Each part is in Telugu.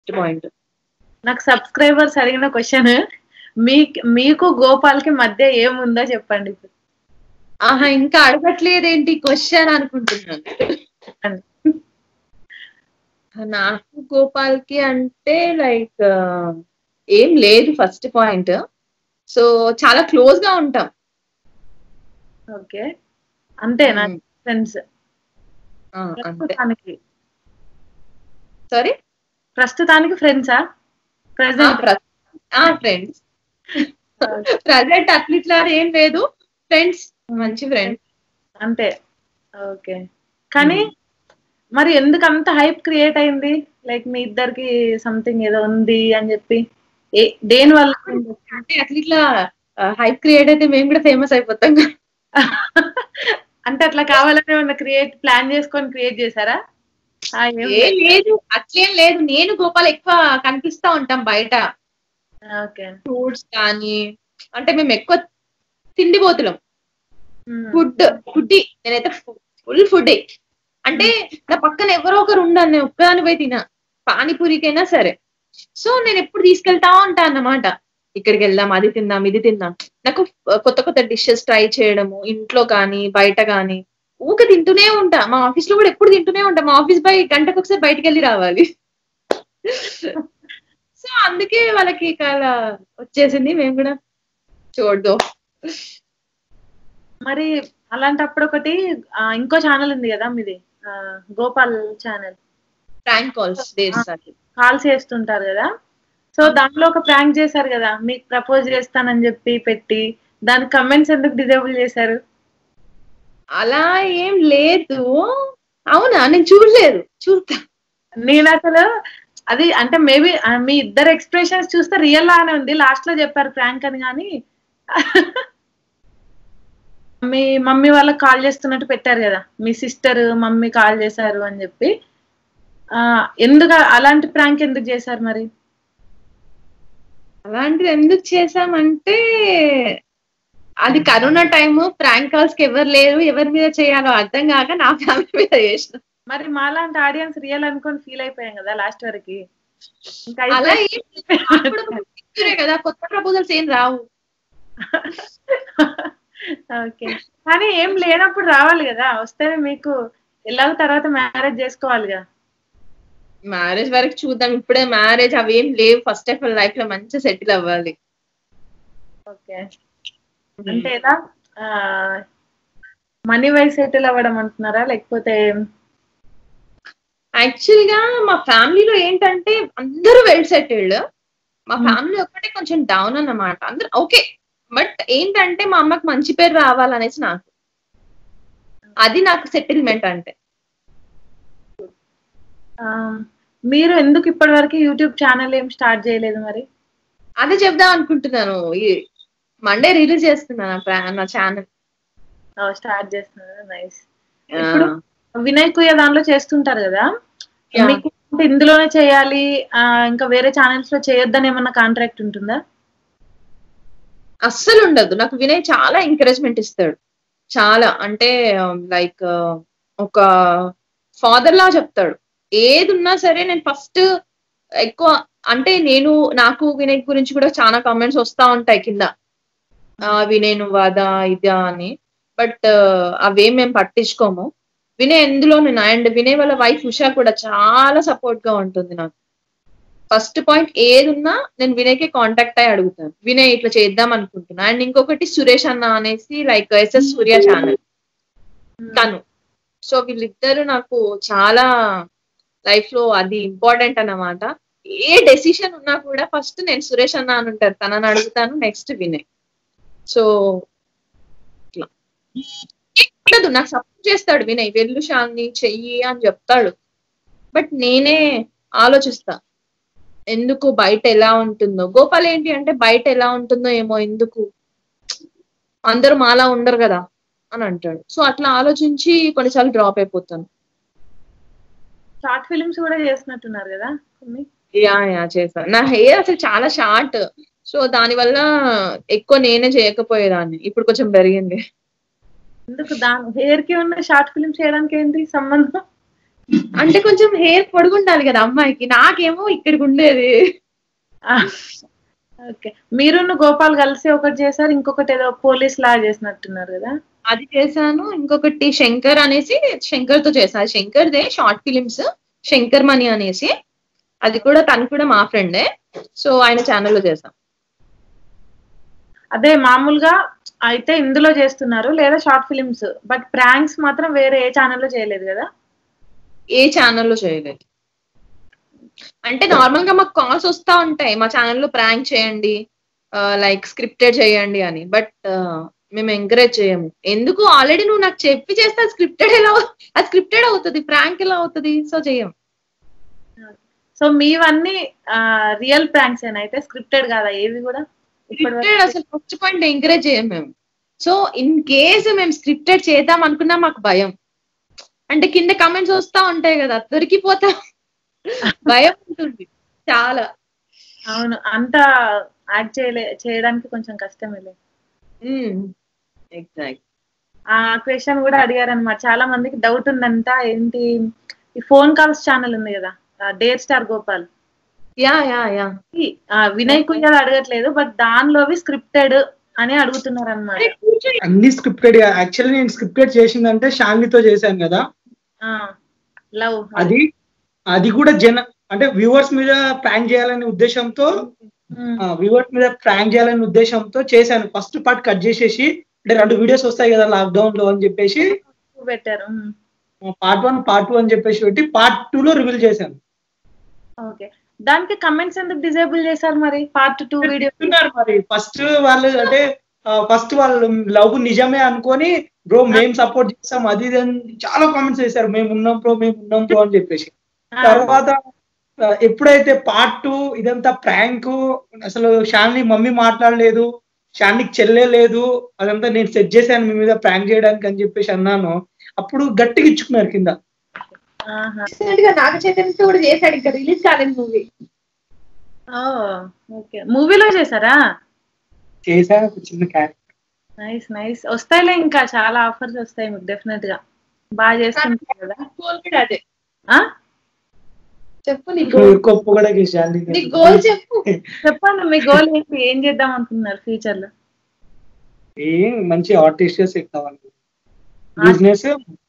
పాయింట్ నాకు సబ్స్క్రైబర్స్ అడిగిన క్వశ్చన్ మీ మీకు గోపాల్ కి మధ్య ఏముందో చెప్పండి ఇప్పుడు ఆహా ఇంకా అడగట్లేదేంటి క్వశ్చన్ అనుకుంటున్నాను చెప్పండి. నాకు గోపాల్ కి అంటే లైక్ ఏం లేదు ఫస్ట్ పాయింట్ సో చాలా క్లోజ్ గా ఉంటాం ఓకే అంతేనా మ్మ్. ఫ్రెండ్స్ ఆ, అంతే ప్రస్తుతానికి సారీ ప్రస్తుతానికి ఫ్రెండ్సా ప్రెసెంట్ ఫ్రెండ్స్ ప్రజెంట్ అట్లా ఇట్లా ఏం లేదు ఫ్రెండ్స్ మంచి ఫ్రెండ్స్ అంతే ఓకే కానీ మరి ఎందుకు అంత హైప్ క్రియేట్ అయింది లైక్ మీ ఇద్దరికి సంథింగ్ ఏదో ఉంది అని చెప్పి ఏ దేని వల్ల అంటే అట్లా ఇట్లా హైప్ క్రియేట్ అయితే మేము కూడా ఫేమస్ అయిపోతాం కదా. అంటే అట్లా కావాలని ఏమన్నా క్రియేట్ ప్లాన్ చేసుకొని క్రియేట్ చేశారా ఆ, ఏం ఏం లేదు అట్లేం లేదు నేను గోపాల్ ఎక్కువ కనిపిస్తా ఉంటాం బయట ఓకే ఫ్రూట్స్ కానీ అంటే మేము ఎక్కువ తిండిపోతున్నాం మ్మ్. ఫుడ్ ఫుడ్ నేనైతే ఫుల్ ఫుడ్ అంటే నా పక్కన ఎవరో ఒకరు ఉండాలి నేను ఒక్కదాని పోయి తినా పానీపూరికైనా సరే సో నేను ఎప్పుడు తీసుకెళ్తా ఉంటా అన్నమాట ఇక్కడికి వెళ్దాం అది తిందాం ఇది తిందాం నాకు కొత్త కొత్త డిషెస్ ట్రై చేయడము ఇంట్లో కానీ బయట కానీ ఊక తింటూనే ఉంటా మా ఆఫీస్ లో కూడా ఎప్పుడు తింటూనే ఉంటా మా ఆఫీస్ బై గంటకు ఒకసారి బయటికి వెళ్ళి రావాలి సో అందుకే వాళ్ళకి ఇక అలా వచ్చేసింది మేము కూడా చూడదు మరి అలాంటప్పుడు ఒకటి ఆ, ఇంకో ఛానల్ ఉంది కదా మీది ఆ, గోపాల్ ఛానల్ ప్రాంక్ కాల్స్ చేస్తాను కాల్స్ చేస్తుంటారు కదా సో దాంట్లో ఒక ప్రాంక్ చేశారు కదా మీకు ప్రపోజ్ చేస్తానని చెప్పి పెట్టి దాని కమెంట్స్ ఎందుకు డిజేబుల్ చేశారు అలా ఏం లేదు అవునా నేను చూడలేదు చూస్తా నేను అసలు అది అంటే మేబీ మీ ఇద్దరు ఎక్స్ప్రెషన్స్ చూస్తే రియల్ లానే ఉంది లాస్ట్ లో చెప్పారు ప్రాంక్ అని కానీ మీ మమ్మీ వాళ్ళకి కాల్ చేస్తున్నట్టు పెట్టారు కదా మీ సిస్టర్ మమ్మీ కాల్ చేశారు అని చెప్పి ఆ, ఎందుకు అలాంటి ప్రాంక్ ఎందుకు చేశారు మరి అలాంటిది ఎందుకు చేసామంటే అది కరోనా టైం ప్రాంక్ కాల్స్ కి ఎవరు లేరు ఎవరి మీద చేయాలో అర్థం కాక నా ఫ్యామిలీ మీద చేసిన మరి మాలాంటి ఆడియన్స్ రియల్ అనుకొని ఫీల్ అయిపోయాం కదా లాస్ట్ వరకు ఇంకా అలా అయిపోయి- ఏం అప్పుడు picture ఏ కదా కొత్త ప్రపోజల్స్ ఏం రావు ఓకే కానీ ఏం లేనప్పుడు రావాలి కదా వస్తేనే మీకు ఎలాగో తర్వాత మ్యారేజ్ చేసుకోవాలిగా మ్యారేజ్ వరకు చూద్దాం ఇప్పుడే మ్యారేజ్ అవి ఏం లేవు ఫస్ట్ ఆఫ్ ఆల్ లైఫ్ లో మంచిగా సెటిల్ అవ్వాలి ఓకే అంటే ఎలా మనీ వైజ్ సెటిల్ అవ్వడం అంటున్నారా లేకపోతే యాక్చువల్ గా మా ఫ్యామిలీలో ఏంటంటే అందరూ వెల్ సెటిల్డ్ మా Hmm. ఫ్యామిలీ ఒక్కటే కొంచెం డౌన్ అన్నమాట అందరూ ఓకే బట్ ఏంటంటే మా అమ్మకి మంచి పేరు రావాలనేసి నాకు అది నాకు సెటిల్మెంట్ అంటే ఆ, మీరు ఎందుకు ఇప్పటి వరకు యూట్యూబ్ ఛానల్ ఏం స్టార్ట్ చేయలేదు మరి అదే చెప్దాం అనుకుంటున్నాను ఈ మండే రిలీజ్ చేస్తున్నాను నా ప్రా- నా ఛానల్ స్టార్ట్ చేస్తున్నారు నైస్ ఇప్పుడు వినాయకుయ్య దానిలో చేస్తుంటారు కదా Yeah. మీకు అంటే ఇందులోనే చేయాలి ఆ, ఇంకా వేరే ఛానల్స్ లో చేయొద్దని ఏమన్నా కాంట్రాక్ట్ ఉంటుందా అస్సలు ఉండదు నాకు వినయ్ చాలా ఎంకరేజ్మెంట్ ఇస్తాడు చాలా అంటే లైక్ ఒక ఫాదర్ లా చెప్తాడు ఏది ఉన్నా సరే నేను ఫస్ట్ ఎక్కువ అంటే నేను నాకు వినయ్ గురించి కూడా చాలా కామెంట్స్ వస్తా ఉంటాయి కింద ఆ, వినయ్ నువ్వాదా ఇదా అని బట్ అవేం మేము పట్టించుకోము వినయ్ ఎందులో నేను అండ్ వినయ్ వాళ్ళ వైఫ్ ఉషా కూడా చాలా సపోర్ట్ గా ఉంటుంది నాకు ఫస్ట్ పాయింట్ ఏది ఉన్నా నేను వినయ్కి కాంటాక్ట్ అయ్యి అడుగుతాను వినయ్ ఇట్లా చేద్దాం అనుకుంటున్నా అండ్ ఇంకొకటి సురేష్ అన్న అనేసి లైక్ ఎస్ఎస్ సూర్య ఛానల్ తను సో వీళ్ళిద్దరు నాకు చాలా లైఫ్ లో అది ఇంపార్టెంట్ అన్నమాట ఏ డెసిషన్ ఉన్నా కూడా ఫస్ట్ నేను సురేష్ అన్న అని ఉంటారు తనని అడుగుతాను నెక్స్ట్ వినయ్ సో ఇట్లా ఉండదు నాకు సపోర్ట్ చేస్తాడు వినయ్ వెళ్ళు షాల్ని చెయ్యి అని చెప్తాడు బట్ నేనే ఆలోచిస్తా ఎందుకు బయట ఎలా ఉంటుందో గోపాల్ ఏంటి అంటే బయట ఎలా ఉంటుందో ఏమో ఎందుకు అందరూ మాలా ఉండరు కదా అని అంటాడు సో అట్లా ఆలోచించి కొన్నిసార్లు డ్రాప్ అయిపోతాను షార్ట్ ఫిలిమ్స్ కూడా చేస్తున్నట్టున్నారు కదా కొన్ని యా యా చేస్తాను నా హెయిర్ అసలు చాలా షార్ట్ సో దాని వల్ల ఎక్కువ నేనే చేయకపోయేదాన్ని ఇప్పుడు కొంచెం పెరిగింది ఎందుకు దాని హెయిర్ కి ఉన్న షార్ట్ ఫిలిమ్స్ చేయడానికి ఏంటి సంబంధం అంటే కొంచెం హెయిర్ పొడుగుండాలి కదా అమ్మాయికి నాకేమో ఇక్కడికి ఉండేది ఓకే మీరున్న గోపాల్ కలిసి ఒకటి చేశారు ఇంకొకటి ఏదో పోలీస్ లా చేసినట్టున్నారు కదా అది చేశాను ఇంకొకటి శంకర్ అనేసి శంకర్ తో చేశాను Shankar the short films Shankar Mani అనేసి అది కూడా తను కూడా మా ఫ్రెండే సో ఆయన ఛానల్లో చేశాం అదే మామూలుగా అయితే ఇందులో చేస్తున్నారు లేదా షార్ట్ ఫిలిమ్స్ బట్ ప్రాంక్స్ మాత్రం వేరే ఏ ఛానల్లో చేయలేదు కదా ఏ ఛానల్లో చేయలేదు అంటే నార్మల్ గా మాకు కాల్స్ వస్తా ఉంటాయి మా ఛానల్లో ప్రాంక్ చేయండి లైక్ స్క్రిప్టెడ్ చేయండి అని బట్ మేము ఎంకరేజ్ చేయము ఎందుకు ఆల్రెడీ నువ్వు నాకు చెప్పి చేస్తే స్క్రిప్టెడ్ ఎలా అవు- అది స్క్రిప్టెడ్ అవుతుంది ప్రాంక్ ఎలా అవుతుంది సో చెయ్యం సో మీవన్నీ రియల్ ప్రాంక్స్ ఏనా అయితే స్క్రిప్టెడ్ కాదా ఏవి కూడా ఇప్పటి వరకు స్క్రిప్టెడ్ అసలు ఫస్ట్ పాయింట్ ఎంకరేజ్ చేయం మేము సో ఇన్ కేస్ మేము స్క్రిప్టెడ్ చేద్దాం అనుకున్నా మాకు భయం అంటే కింద కమెంట్స్ వస్తా ఉంటాయి కదా దొరికిపోతా భయం ఉంటుంది చాలా అవును అంత యాక్ట్ చేయలే చేయడానికి కొంచెం కష్టమేలే ఎగ్జాక్ట్ ఆ క్వశ్చన్ కూడా అడిగారు అనమాట చాలా మందికి డౌట్ ఉందంట ఏంటి ఈ ఫోన్ కాల్స్ ఛానల్ ఉంది కదా dare star Gopal yeah yeah yeah ఈ, ఆ, వినయ్ కుయ్యాలు అడగట్లేదు బట్ దానిలోవి స్క్రిప్టెడ్ అని అడుగుతున్నారు అనమాట అన్ని స్క్రిప్టెడ్ యాక్చువల్లీ నేను స్క్రిప్టెడ్ చేసిందంటే షాన్వితో చేశాను కదా లవ్ అది అది కూడా జన అంటే వ్యూవర్స్ మీద ప్రాంక్ చేయాలనే ఉద్దేశంతో వ్యూవర్స్ మీద ప్రాంక్ చేయాలనే ఉద్దేశంతో చేశాను ఫస్ట్ పార్ట్ కట్ చేసేసి అంటే రెండు వీడియోస్ వస్తాయి కదా లాక్డౌన్ లో అని చెప్పేసి పెట్టారు పార్ట్ వన్ పార్ట్ టూ అని చెప్పేసి పెట్టి పార్ట్ టూ లో రివీల్ చేశాను ఓకే దానికి కమెంట్స్ ఎందుకు డిజేబుల్ చేశారు మరి పార్ట్ టూ వీడియో చెప్తున్నారు మరి ఫస్ట్ వాళ్ళు అంటే ఫస్ట్ వాళ్ళు లవ్ నిజమే అనుకొని బ్రో మేము సపోర్ట్ చేస్తాం అది ఇది అని చాలా కామెంట్స్ చేశారు మేము ఉన్నాం బ్రో మేము ఉన్నాం బ్రో అని చెప్పేసి తర్వాత ఆ, ఎప్పుడైతే పార్ట్ టూ ఇదంతా ప్రాంక్ అసలు షాన్లీ మమ్మీ మాట్లాడలేదు షాన్లీకి చెల్లే లేదు అదంతా నేను సెట్ చేశాను మీ మీద ప్రాంక్ చేయడానికి అని చెప్పేసి అన్నాను అప్పుడు గట్టిగా ఇచ్చుకున్నారు కింద రీసెంట్ గా నాగ చైతన్యతో కూడా చేశాడు ఇంకా రిలీజ్ కాలేదు మూవీ ఓకే మూవీలో చేశారా చేశాను ఒక చిన్న క్యారెక్టర్ నైస్ నైస్ వస్తాయిలే ఇంకా చాలా ఆఫర్స్ వస్తాయి మీకు డెఫినెట్ గా బాగా చేస్తుంటారు కదా గోల్ కూడా అదే ఆ? చెప్పు నీ గోల్ ఎక్కువ పొగడకి షాన్లీ నీ గోల్ చెప్పు చెప్పండి మీ గోల్ ఏంటి ఏం చేద్దాం అనుకుంటున్నారు ఫ్యూచర్ లో ఏం మంచి ఆర్టిస్ట్ సెట్ కావాలి బిజినెస్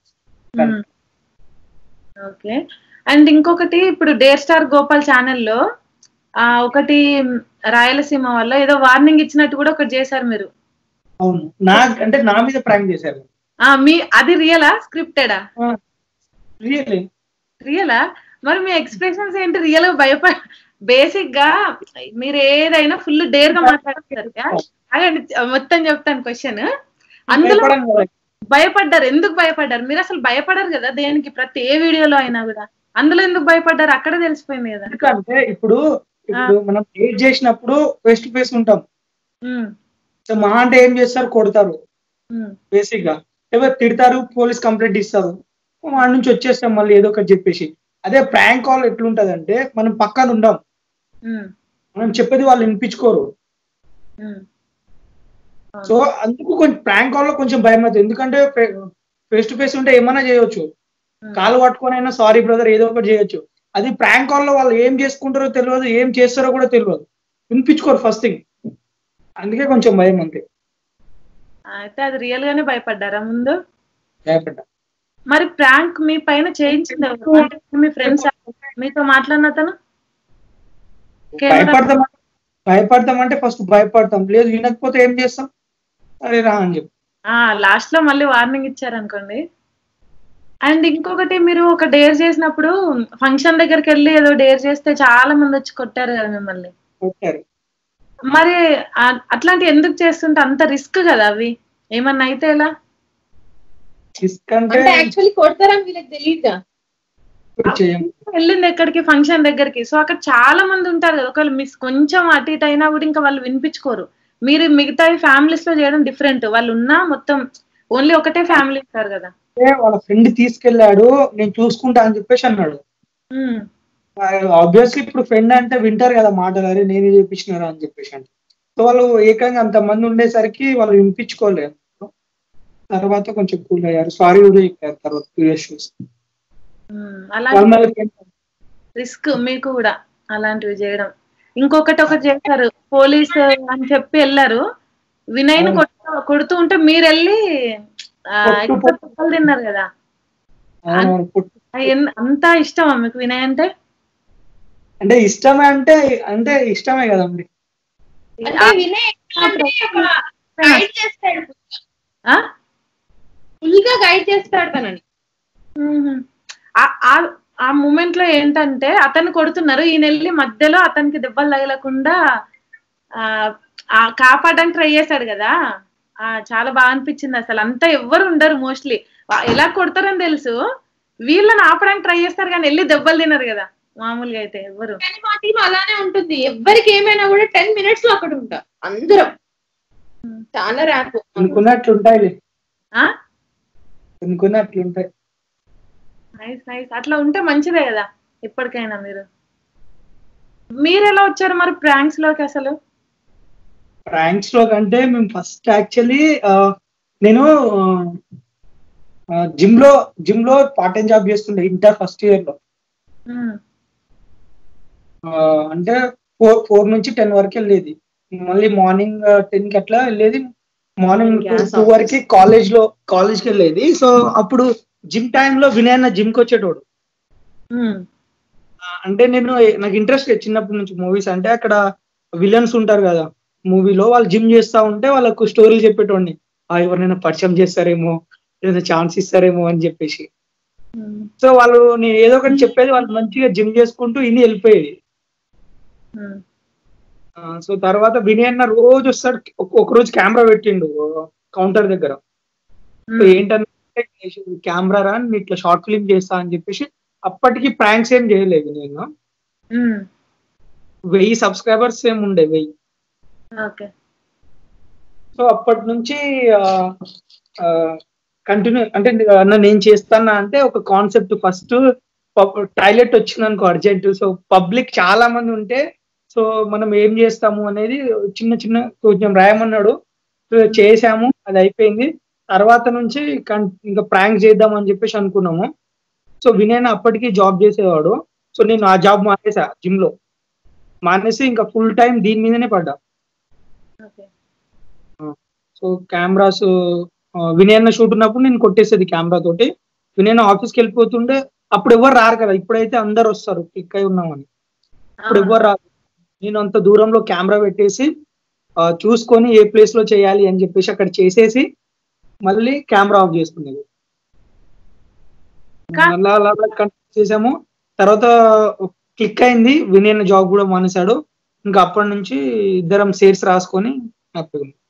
ఓకే అండ్ ఇంకొకటి ఇప్పుడు డేర్ స్టార్ గోపాల్ ఛానల్లో ఆ ఒకటి రాయలసీమ వల్ల ఏదో వార్నింగ్ ఇచ్చినట్టు కూడా ఒకటి చేశారు మీరు అవును నా అంటే నా మీద ప్రాంక్ చేశారు ఆ మీ అది రియలా స్క్రిప్టెడా రియల్లీ రియలా మరి మీ ఎక్స్ప్రెషన్స్ ఏంటి రియల్ గా భయపడ బేసిక్ గా మీరు ఏదైనా ఫుల్ డేర్ గా మాట్లాడతారు అదండి మొత్తం చెప్తాను క్వశ్చన్ అందులో భయపడ్డారు ఎందుకు భయపడ్డారు మీరు అసలు భయపడరు కదా దేనికి ప్రతి ఏ వీడియోలో అయినా కూడా అందులో ఎందుకు భయపడ్డారు అక్కడే తెలిసిపోయింది కదా ఎందుకంటే ఇప్పుడు ఇప్పుడు మనం డేట్ చేసినప్పుడు ఫేస్ టు ఫేస్ ఉంటాం ఉమ్, సో మహా అంటే ఏం చేస్తారు కొడతారు ఉమ్, బేసిక్ గా ఎవరు తిడతారు పోలీస్ కంప్లైంట్ ఇస్తారు వాడి నుంచి వచ్చేస్తాం మళ్ళీ ఏదో ఒకటి చెప్పేసి అదే ప్రాంక్ కాల్ ఎట్లుంటదంటే మనం పక్కన ఉండం ఉమ్, మనం చెప్పేది వాళ్ళు వినిపించుకోరు ఉమ్. సో అందుకు కొంచెం ప్రాంక్ కాల్ లో కొంచెం భయం అవుతుంది ఎందుకంటే ఫేస్ టు ఫేస్ ఉంటే ఏమైనా చేయొచ్చు కాలు పట్టుకొని అయినా సారీ బ్రదర్ ఏదో ఒకటి చేయొచ్చు అది ప్రాంక్ కాల్ లో వాళ్ళు ఏం చేసుకుంటారో తెలియదు ఏం చేస్తారో కూడా తెలియదు వినిపించుకోరు ఫస్ట్ థింగ్ అందుకే కొంచెం భయం అంతే అయితే అది రియల్ గానే భయపడ్డారా ముందు భయపడ్డా మరి ప్రాంక్ మీ పైన చేయించింది ఎవరు? అంటే మీ ఫ్రెండ్స్ మీతో మాట్లాడిన అతను భయపడతాం భయపడతామంటే ఫస్ట్ భయపడతాం లేదు వినకపోతే ఏం చేస్తాం అరే రా అని చెప్పి ఆ లాస్ట్ లో మళ్ళీ వార్నింగ్ ఇచ్చారు అనుకోండి అండ్ ఇంకొకటి మీరు ఒక డేర్ చేసినప్పుడు ఫంక్షన్ దగ్గరికి వెళ్ళి ఏదో డేర్ చేస్తే చాలా మంది వచ్చి కొట్టారు కదా మిమ్మల్ని కొట్టారు మరి ఆ- అట్లాంటి ఎందుకు చేస్తుంటే అంత రిస్క్ కదా అవి ఏమన్నా అయితే ఎలా రిస్క్ అంటే అంటే యాక్చువల్లీ కొడతారని వీళ్ళకి తెలియదుగా చేయం వెళ్ళింది ఎక్కడికి ఫంక్షన్ దగ్గరికి సో అక్కడ చాలా మంది ఉంటారు కదా ఒకవేళ మిస్ కొంచెం అటు ఇటు అయినా కూడా ఇంకా వాళ్ళు వినిపించుకోరు మీరు మిగతా ఫ్యామిలీస్ లో చేయడం డిఫరెంట్ వాళ్ళు ఉన్నా మొత్తం ఓన్లీ ఒకటే ఫ్యామిలీ ఉంటారు కదా అంటే వాళ్ళ ఫ్రెండ్ తీసుకెళ్ళాడు నేను చూసుకుంటా అని చెప్పేసి అన్నాడు ఉమ్, ఆబ్వియస్లీ ఇప్పుడు ఫ్రెండ్ అంటే వింటారు కదా మాటలు అరే నేనే చేపించినారా అని చెప్పేసి అంటే సో వాళ్ళు ఏకంగా అంత మంది ఉండేసరికి వాళ్ళు వినిపించుకోలేదు తర్వాత కొంచెం కూల్ అయ్యారు సారీ కూడా చెప్పారు తర్వాత క్యూరియస్ చూసి ఉమ్, అలాంటి వాళ్ళకి రిస్క్ మీకు కూడా అలాంటివి చేయడం ఇంకొకటి ఒకటి చేశారు పోలీస్ అని చెప్పి వెళ్ళారు వినయ్ని అవును. కొడుతూ కొడుతూ ఉంటే మీరు వెళ్ళి ఆ, కొట్టు- ఎక్కువ తిప్పలు తిన్నారు కదా అవును, పుట్- ఆ, ఎన్- అంత ఇష్టమా మీకు వినయ్ అంటే అంటే ఇష్టమే అంటే అంటే ఇష్టమే కదండి అంటే వినయ్ అంటే గైడ్ చేస్తాడు ఆ? ఫుల్ గా గైడ్ చేస్తాడు తనని మ్మ్. ఆ- ఆ- ఆ మూమెంట్ లో ఏంటంటే అతను కొడుతున్నారు ఈయన వెళ్ళి మధ్యలో అతనికి దెబ్బలు తగలకుండా ఆ ఆ కాపాడడానికి ట్రై చేశాడు కదా ఆ చాలా బాగా అనిపించింది అసలు అంతా ఎవ్వరు ఉండరు మోస్ట్లీ ఎలా కొడతారని తెలుసు వీళ్ళని ఆపడానికి ట్రై చేస్తారు కానీ వెళ్ళి దెబ్బలు తినరు కదా మామూలుగా అయితే ఎవ్వరు కానీ మా టీం అలానే ఉంటుంది ఎవ్వరికి ఏమైనా కూడా టెన్ మినిట్స్ లో అక్కడ ఉంటా అందరం చాలా ర్యాప్ అనుకున్నట్లు ఉంటాయి ఆ అనుకున్నట్లు ఉంటాయి నైస్ నైస్ అట్లా ఉంటే మంచిదే కదా ఎప్పటికైనా మీరు మీరు ఎలా వచ్చారు మరి ప్రాంక్స్ లోకి అసలు ర్యాంక్స్ లో కంటే మేము ఫస్ట్ యాక్చువల్లీ నేను జిమ్ లో జిమ్ లో పార్ట్ టైం జాబ్ చేస్తుండే ఇంటర్ ఫస్ట్ ఇయర్ లో మ్మ్. ఆ, అంటే ఫోర్ ఫోర్ నుంచి టెన్ వరకు వెళ్ళేది మళ్ళీ మార్నింగ్ టెన్ కి అట్లా వెళ్ళేది మార్నింగ్ Gas టూ వరకు కాలేజ్ లో కాలేజ్ కి వెళ్ళేది సో అప్పుడు జిమ్ లో వినయ్ అన్న జిమ్ కి వచ్చేటోడు మ్మ్. ఆ, అంటే నేను నాకు ఇంట్రెస్ట్ చిన్నప్పటి నుంచి మూవీస్ అంటే అక్కడ విలన్స్ ఉంటారు కదా మూవీలో వాళ్ళు జిమ్ చేస్తా ఉంటే వాళ్ళకు స్టోరీలు చెప్పేటోడిని ఆ ఎవరినైనా పరిచయం చేస్తారేమో ఏదైనా ఛాన్స్ ఇస్తారేమో అని చెప్పేసి మ్మ్. సో వాళ్ళు నేను ఏదో ఒకటి చెప్పేది వాళ్ళు మంచిగా జిమ్ చేసుకుంటూ ఇన్ని వెళ్ళిపోయేది మ్మ్. ఆ, సో తర్వాత వినయ్ అన్న రోజు వస్తాడు ఒక- ఒక రోజు కెమెరా పెట్టిండు కౌంటర్ దగ్గర సో మ్మ్. ఏంటంటే కెమెరా రా నేను ఇట్లా షార్ట్ ఫిల్మ్ చేస్తా అని చెప్పేసి అప్పటికి ప్రాంక్స్ ఏం చేయలేదు నేను మ్మ్. వెయ్యి సబ్స్క్రైబర్స్ ఏమి ఉండే వెయ్యి ఓకే సో అప్పటి నుంచి కంటిన్యూ అంటే అన్న నేను చేస్తానా అంటే ఒక కాన్సెప్ట్ ఫస్ట్ టాయిలెట్ వచ్చింది అనుకో అర్జెంట్ సో పబ్లిక్ చాలా మంది ఉంటే సో మనం ఏం చేస్తాము అనేది చిన్న చిన్న కొంచెం రాయమన్నాడు సో చేసాము అది అయిపోయింది తర్వాత నుంచి కన్- ఇంకా ప్రాంక్ చేద్దాం అని చెప్పేసి అనుకున్నాము సో వినయ్ అప్పటికి జాబ్ చేసేవాడు సో నేను ఆ జాబ్ మానేసా జిమ్ లో మానేసి ఇంకా ఫుల్ టైం దీని మీదనే పడ్డా ఓకే సో కెమెరాస్ వినయన్న షూట్ ఉన్నప్పుడు నేను కొట్టేసేది కెమెరా తోటి వినయన్న ఆఫీస్కి వెళ్ళిపోతుండే అప్పుడు ఎవరు రారు కదా ఇప్పుడైతే అందరు వస్తారు క్లిక్ అయి ఉన్నామని అప్పుడు ఎవరు రారు నేను అంత దూరంలో కెమెరా పెట్టేసి ఆ, చూసుకొని ఏ ప్లేస్ లో చేయాలి అని చెప్పేసి అక్కడ చేసేసి మళ్ళీ కెమెరా ఆఫ్ చేసుకునేది కా- అలా అలా కంటిన్యూ చేసాము తర్వాత క్లిక్ అయింది వినయన్న జాబ్ కూడా మానేశాడు ఇంకా అప్పటి నుంచి ఇద్దరం షేర్స్ రాసుకొని హ్యాపీగా ఉన్నాం.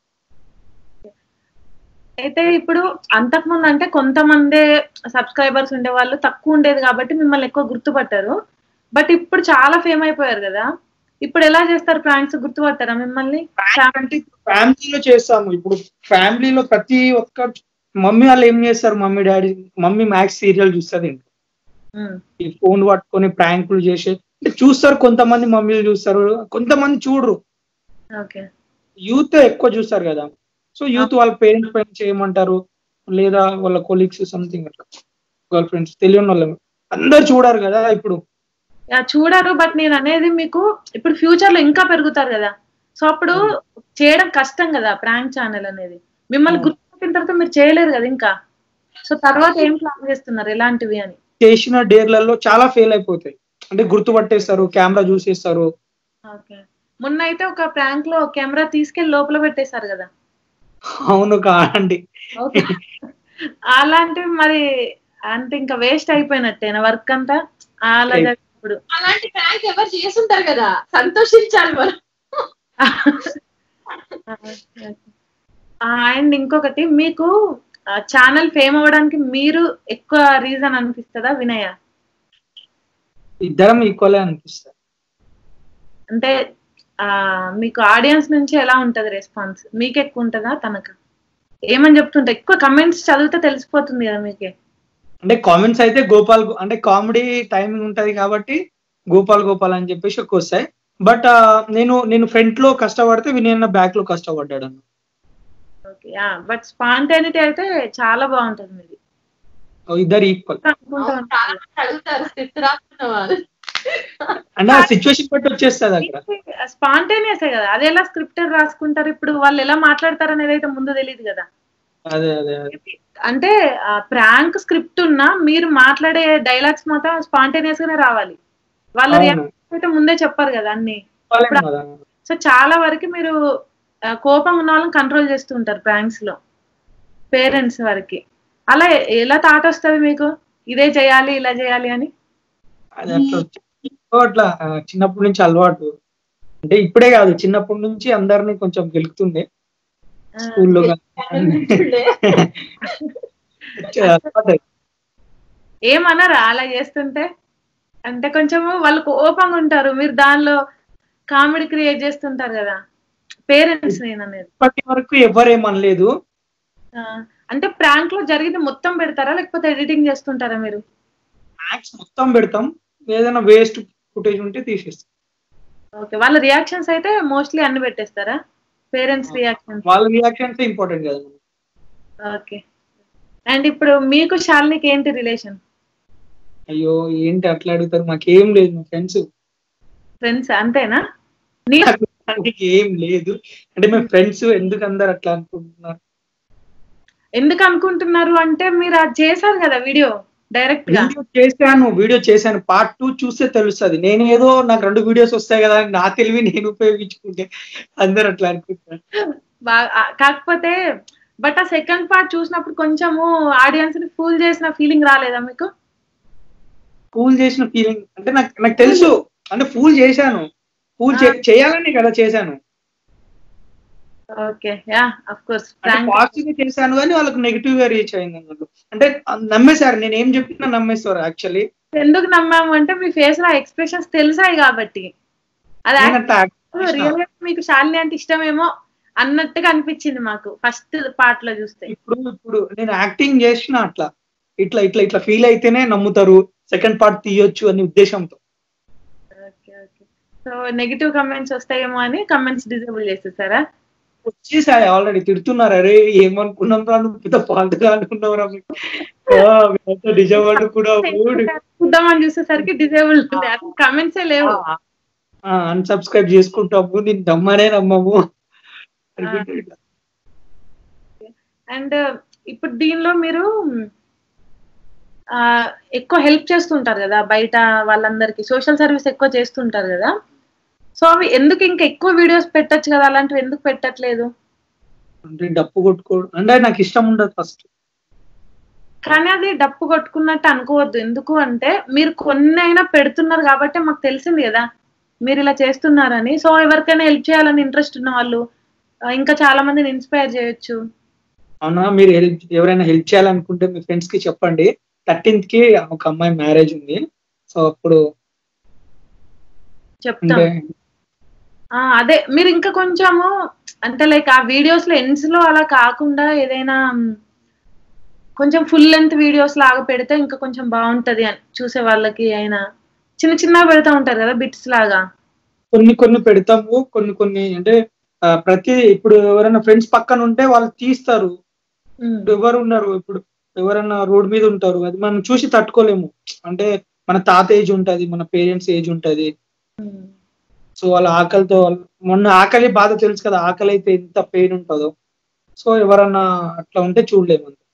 అయితే ఇప్పుడు అంతకుముందు అంటే కొంతమందే సబ్స్క్రైబర్స్ ఉండే వాళ్ళు తక్కువ ఉండేది కాబట్టి మిమ్మల్ని ఎక్కువ గుర్తుపట్టారు బట్ ఇప్పుడు చాలా ఫేమ్ అయిపోయారు కదా ఇప్పుడు ఎలా చేస్తారు ప్రాంక్స్ గుర్తుపట్టారా మిమ్మల్ని అంటే ఫ్యామిలీలో చేస్తాము ఇప్పుడు ఫ్యామిలీలో ప్రతి ఒక్క మమ్మీ వాళ్ళు ఏం చేస్తారు mummy daddy mummy Max serial చూస్తుంది ఉమ్, ఈ ఫోన్ పట్టుకొని ప్రాంకులు చేసి అంటే చూస్తారు కొంతమంది మమ్మీలు చూస్తారు కొంతమంది చూడరు ఓకే యూత్ ఎక్కువ చూస్తారు కదా సో యూత్ వాళ్ళ పేరెంట్స్ పైన చేయమంటారు లేదా వాళ్ళ కొలీగ్స్ సంథింగ్ అట్లా గర్ల్ ఫ్రెండ్స్ తెలియని వాళ్ళు అందరు చూడారు కదా ఇప్పుడు యా, చూడరు బట్ నేను అనేది మీకు ఇప్పుడు ఫ్యూచర్ లో ఇంకా పెరుగుతారు కదా సో అప్పుడు చేయడం కష్టం కదా ప్రాంక్ ఛానల్ అనేది మిమ్మల్ని అవును. గుర్తుపట్టిన తర్వాత మీరు చేయలేరు కదా ఇంకా సో తర్వాత ఏం ప్లాన్ చేస్తున్నారు ఎలాంటివి అని చేసిన డేర్లలో చాలా ఫెయిల్ అయిపోతాయి అంటే గుర్తుపట్టేస్తారు కెమెరా చూసేస్తారు ఓకే మొన్న అయితే ఒక ప్రాంక్ లో కెమెరా తీసుకెళ్లి లోపల పెట్టేశారు కదా అవును కాదండి ఓకే అలాంటివి మరి అంటే ఇంకా వేస్ట్ అయిపోయినట్టేనా వర్క్ అంతా అలా Right. జరిగినప్పుడు అలాంటి ప్రాంక్ ఎవరు చేసుంటారు కదా సంతోషించాలి మనం అండ్ ఇంకొకటి మీకు ఛానల్ ఫేమ్ అవ్వడానికి మీరు ఎక్కువ రీజన్ అనిపిస్తుందా వినయ ఇద్దరం ఈక్వల్ అనిపిస్తారు అంటే ఆ మీకు ఆడియన్స్ నుంచి ఎలా ఉంటది రెస్పాన్స్ మీకు ఎక్కువ ఉంటుందా తనకు ఏమని చెప్తుంటే ఎక్కువ కమెంట్స్ చదివితే తెలిసిపోతుంది కదా మీకే అంటే కామెంట్స్ అయితే గోపాల్ గో- అంటే కామెడీ టైమింగ్ ఉంటది కాబట్టి గోపాల్ గోపాల్ అని చెప్పేసి ఎక్కువ వస్తాయి బట్ నేను నేను ఫ్రంట్ లో కష్టపడితే వినయన్న బ్యాక్ లో కష్టపడ్డాడు అన్న ఓకే బట్ స్పాంటానిటీ అయితే చాలా బాగుంటుంది మీది ఇద్దరు ఈక్వల్ అనుకుంటా అవును, చాలా మంది అడుగుతారు స్క్రిప్ట్ రాస్తున్నావా అని. అంటే ఆ సిచ్యువేషన్ బట్టి వచ్చేస్తుంది అక్కడ స్పాంటేనియస్ కదా అది ఎలా స్క్రిప్టెడ్ రాసుకుంటారు ఇప్పుడు వాళ్ళు ఎలా మాట్లాడతారు అనేది అయితే ముందు తెలియదు కదా అదే అదే అదే అంటే ప్రాంక్ స్క్రిప్ట్ ఉన్నా మీరు మాట్లాడే డైలాగ్స్ మాత్రం స్పాంటేనియస్ గానే రావాలి వాళ్ళ అవును. రియాక్షన్ అయితే ముందే చెప్పారు కదా అన్ని చెప్పలేం కదా సో చాలా వరకు మీరు ఆ, కోపం ఉన్న వాళ్ళని కంట్రోల్ చేస్తూ ఉంటారు ప్రాంక్స్ లో పేరెంట్స్ వరకు అలా ఎలా థాట్ వస్తుంది మీకు ఇదే చేయాలి ఇలా చేయాలి అని అది అట్లా వచ్చి- అట్లా ఆ, చిన్నప్పటి నుంచి అలవాటు అంటే ఇప్పుడే కాదు చిన్నప్పటి నుంచి అందరినీ కొంచెం గెలుకుతుండే ఆ, స్కూల్లో ఏమనరా అలా చేస్తుంటే అంటే కొంచెం వాళ్ళు కోపంగా ఉంటారు మీరు దానిలో కామెడీ క్రియేట్ చేస్తుంటారు కదా పేరెంట్స్ నేను అనేది ఇప్పటి వరకు ఎవరేమనలేదు ఆ, అంటే ప్రాంక్ లో జరిగింది మొత్తం పెడతారా లేకపోతే ఎడిటింగ్ చేస్తుంటారా మీరు మ్యాక్స్ మొత్తం పెడతాం ఏదైనా వేస్ట్ ఫుటేజ్ ఉంటే తీసేస్తాం ఓకే వాళ్ళ రియాక్షన్స్ అయితే మోస్ట్లీ అన్ని పెట్టేస్తారా పేరెంట్స్ రియాక్షన్స్ వాళ్ళ రియాక్షన్స్ ఇంపార్టెంట్ కదా ఓకే అండ్ ఇప్పుడు మీకు శాలినికి ఏంటి రిలేషన్ అయ్యో ఏంటి అట్లా అడుగుతారు మాకేం లేదు మా ఫ్రెండ్స్ ఫ్రెండ్స్ అంతేనా నీ ఏం లేదు అంటే మేము ఫ్రెండ్స్ ఎందుకు అందరు అట్లా అనుకుంటున్నారు ఎందుకు అనుకుంటున్నారు అంటే మీరు అది చేశారు కదా వీడియో డైరెక్ట్ గా వీడియో చేశాను వీడియో చేశాను పార్ట్ టూ చూస్తే తెలుస్తుంది నేను ఏదో నాకు రెండు వీడియోస్ వస్తాయి కదా అని నా తెలివి నేను ఉపయోగించుకుంటే అందరు అట్లా అనుకుంటారు బాగా ఆ, కాకపోతే బట్ ఆ సెకండ్ పార్ట్ చూసినప్పుడు కొంచెము ఆడియన్స్ ని ఫూల్ చేసిన ఫీలింగ్ రాలేదా మీకు ఫూల్ చేసిన ఫీలింగ్ అంటే నాకు నాకు తెలుసు అంటే ఫూల్ చేశాను ఫూల్ చేయాలని కదా చేశాను ఓకే యా అఫ్ కోర్స్ అంటే ప్రాంక్ పాజిటివ్ గా చేశాను కానీ వాళ్ళకి నెగిటివ్ గా రీచ్ అయింది అన్నట్టు అంటే నమ్మేశారు నేను ఏం చెప్పినా నమ్మేస్తారు యాక్చువల్లీ ఎందుకు నమ్మాము అంటే మీ ఫేస్ లో ఎక్స్ప్రెషన్స్ తెలిసాయి కాబట్టి అది నేను అట్లా act చేసిన. రియల్ గా మీకు శాలిని అంటే ఇష్టమేమో అన్నట్టుగా అనిపించింది మాకు ఫస్ట్ పార్ట్ లో చూస్తే ఇప్పుడు ఇప్పుడు నేను యాక్టింగ్ చేసిన అట్లా ఇట్లా ఇట్లా ఇట్లా ఫీల్ అయితేనే నమ్ముతారు సెకండ్ పార్ట్ తీయొచ్చు అనే ఉద్దేశంతో okay okay so negative comments వస్తాయేమో అని కమెంట్స్ డిజేబుల్ చేసేసారా వచ్చేసాయి ఆల్రెడీ తిడుతున్నారు అరే ఏమనుకున్నాం రా నువ్వు పెద్ద ఫాల్ట్ గా అనుకున్నావు రా మీకు. ఆ, మీరంతా నిజవాడు కూడా ఊడు. చూద్దామని చూసేసరికి డిజేబుల్ ఉంది అసలు కమెంట్సే లేవు అన్సబ్స్క్రైబ్ చేసుకుంటాము నేను నమ్మనే నమ్మము అండ్ ఇప్పుడు దీనిలో మీరు ఆ, ఎక్కువ హెల్ప్ చేస్తుంటారు కదా బయట వాళ్ళందరికి సోషల్ సర్వీస్ ఎక్కువ చేస్తుంటారు కదా సో అవి ఎందుకు ఇంకా ఎక్కువ వీడియోస్ పెట్టొచ్చు కదా అలాంటివి ఎందుకు పెట్టట్లేదు అంటే డప్పు కొట్టుకోవడం అంటే నాకు ఇష్టం ఉండదు ఫస్ట్ కానీ అది డప్పు కొట్టుకున్నట్టు అనుకోవద్దు ఎందుకు అంటే మీరు కొన్ని అయినా పెడుతున్నారు కాబట్టి మాకు తెలిసింది కదా మీరు ఇలా చేస్తున్నారని సో ఎవరికైనా హెల్ప్ చేయాలని ఇంట్రెస్ట్ ఉన్న వాళ్ళు ఆ, ఇంకా చాలా మందిని ఇన్స్పైర్ చేయొచ్చు అవునా మీరు హెల్ప్ ఎవరైనా హెల్ప్ చేయాలనుకుంటే మీ ఫ్రెండ్స్ కి చెప్పండి థర్టీన్త్ కి ఒక అమ్మాయి మ్యారేజ్ ఉంది సో అప్పుడు చెప్తాం అంటే ఆ, అదే మీరు ఇంకా కొంచెము అంటే లైక్ ఆ వీడియోస్ లో ఎండ్స్ లో అలా కాకుండా ఏదైనా మ్, కొంచెం ఫుల్ లెంత్ వీడియోస్ లాగా పెడితే ఇంకా కొంచెం బాగుంటది అని చూసే వాళ్ళకి అయినా చిన్న చిన్నగా పెడతా ఉంటారు కదా బిట్స్ లాగా కొన్ని కొన్ని పెడతాము కొన్ని కొన్ని అంటే ఆ, ప్రతి ఇప్పుడు ఎవరైనా ఫ్రెండ్స్ పక్కన ఉంటే వాళ్ళు తీస్తారు ఉమ్, ఇప్పుడు ఎవరు ఉన్నారు ఇప్పుడు ఎవరైనా రోడ్ మీద ఉంటారు అది మనం చూసి తట్టుకోలేము అంటే మన తాత ఏజ్ ఉంటది మన పేరెంట్స్ ఏజ్ ఉంటది ఉమ్. సో వాళ్ళ ఆకలితో మొన్న ఆకలి బాధ తెలుసు కదా ఆకలి అయితే ఎంత పెయిన్ ఉంటుందో సో ఎవరన్నా అట్లా ఉంటే చూడలేము అంతే.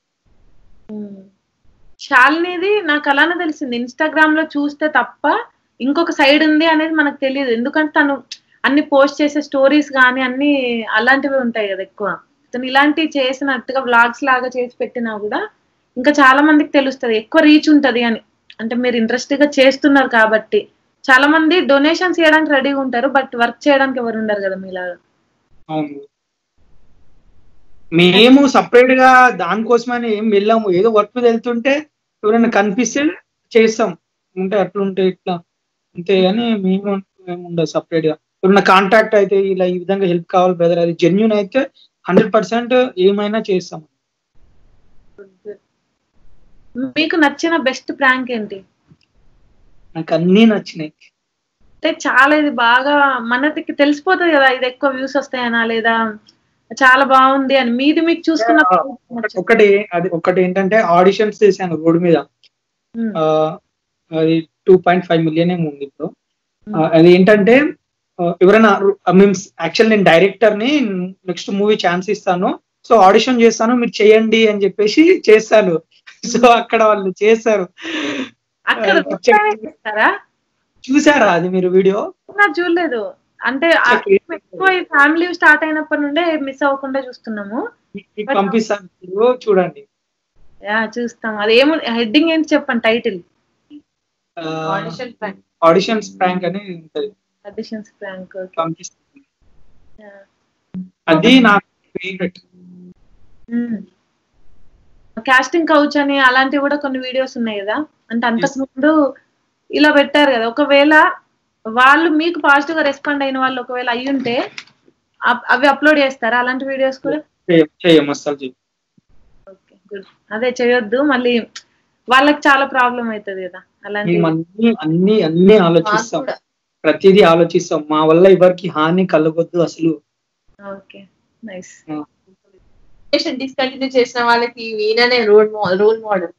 శాలినిది నాకు అలానే తెలిసింది ఇన్స్టాగ్రామ్ లో చూస్తే తప్ప ఇంకొక సైడ్ ఉంది అనేది మనకు తెలియదు ఎందుకంటే తను అన్ని పోస్ట్ చేసే స్టోరీస్ కానీ అన్ని అలాంటివి ఉంటాయి కదా ఎక్కువ తను ఇలాంటివి చేసినట్టుగా వ్లాగ్స్ లాగా చేసి పెట్టినా కూడా ఇంకా చాలా మందికి తెలుస్తుంది ఎక్కువ రీచ్ ఉంటది అని అంటే మీరు ఇంట్రెస్ట్ గా చేస్తున్నారు కాబట్టి చాలా మంది డొనేషన్స్ చేయడానికి రెడీగా ఉంటారు బట్ వర్క్ చేయడానికి ఎవరు ఉండరు కదా మీలాగా అవును మేము సపరేట్ గా దానికోసమని ఏం వెళ్ళాము ఏదో వర్క్ మీద వెళ్తుంటే ఎవరైనా కనిపిస్తే చేస్తాం అంటే అట్లుంటే ఇట్లా అంతే కానీ మేము ఏమి ఉండదు సపరేట్ గా ఎవరైనా కాంటాక్ట్ అయితే ఇలా ఈ విధంగా హెల్ప్ కావాలి బ్రదర్ అది జెన్యున్ అయితే హండ్రెడ్ పర్సెంట్ ఏమైనా చేస్తాం మీకు నచ్చిన బెస్ట్ ప్రాంక్ ఏంటి నాకు అన్నీ నచ్చినాయి అంటే చాలా ఇది బాగా మనకి తెలిసిపోతుంది కదా ఇది ఎక్కువ వ్యూస్ వస్తాయనా లేదా చాలా బాగుంది అని మీది మీకు చూసుకున్న ఒకటి అది ఒకటి ఏంటంటే ఆడిషన్స్ చేశాను రోడ్డు మీద ఉమ్, ఆ, అది టూ పాయింట్ ఫైవ్ మిలియన్ ఏమో ఉంది ఇప్పుడు ఆ, అది ఏంటంటే ఆ, ఎవరైనా మీన్స్ యాక్చువల్ నేను డైరెక్టర్ ని నెక్స్ట్ మూవీ ఛాన్స్ ఇస్తాను సో ఆడిషన్ చేస్తాను మీరు చేయండి అని చెప్పేసి చేస్తాను సో అక్కడ వాళ్ళు చేస్తారు అక్కడ ఆ, ఉత్తరాయణ చేస్తారా చూసారా అది మీరు వీడియో నాకు చూడలేదు అంటే ఆ Okay. ఎక్కువ ఈ ఫ్యామిలీ స్టార్ట్ అయినప్పటి నుండే మిస్ అవ్వకుండా చూస్తున్నాము మీకు పంపిస్తాను మీరు చూడండి యా చూస్తాం అది ఏమో హెడ్డింగ్ ఏంటి చెప్పండి title audition plan auditions prank అని ఉంటది అడిషన్స్ ప్రాంక్ పంపిస్తాను అది నా ఫేవరెట్ కాస్టింగ్ కౌచ్ అని అలాంటివి కూడా కొన్ని వీడియోస్ ఉన్నాయి కదా అంటే అంతకు ముందు ఇలా పెట్టారు కదా ఒకవేళ వాళ్ళు మీకు పాజిటివ్ గా రెస్పాండ్ అయిన వాళ్ళు ఒకవేళ అయ్యి ఉంటే అవ్- అవి అప్లోడ్ చేస్తారా అలాంటి వీడియోస్ కూడా చెయ్యం అస్సలు చెయ్యం ఓకే గుడ్ అదే చేయొద్దు మళ్ళీ వాళ్ళకి చాలా ప్రాబ్లం అవుతుంది కదా అలాంటి మేము అన్ని అన్ని అన్ని మాకు ఆలోచిస్తాం కూడా ప్రతిదీ ఆలోచిస్తాం మా వల్ల ఎవరికి హాని కలగొద్దు అసలు ఓకే నైస్ డిస్కంటిన్యూ చేసిన వాళ్ళకి ఈయననే రోల్ మోడల్ రోల్ మోడల్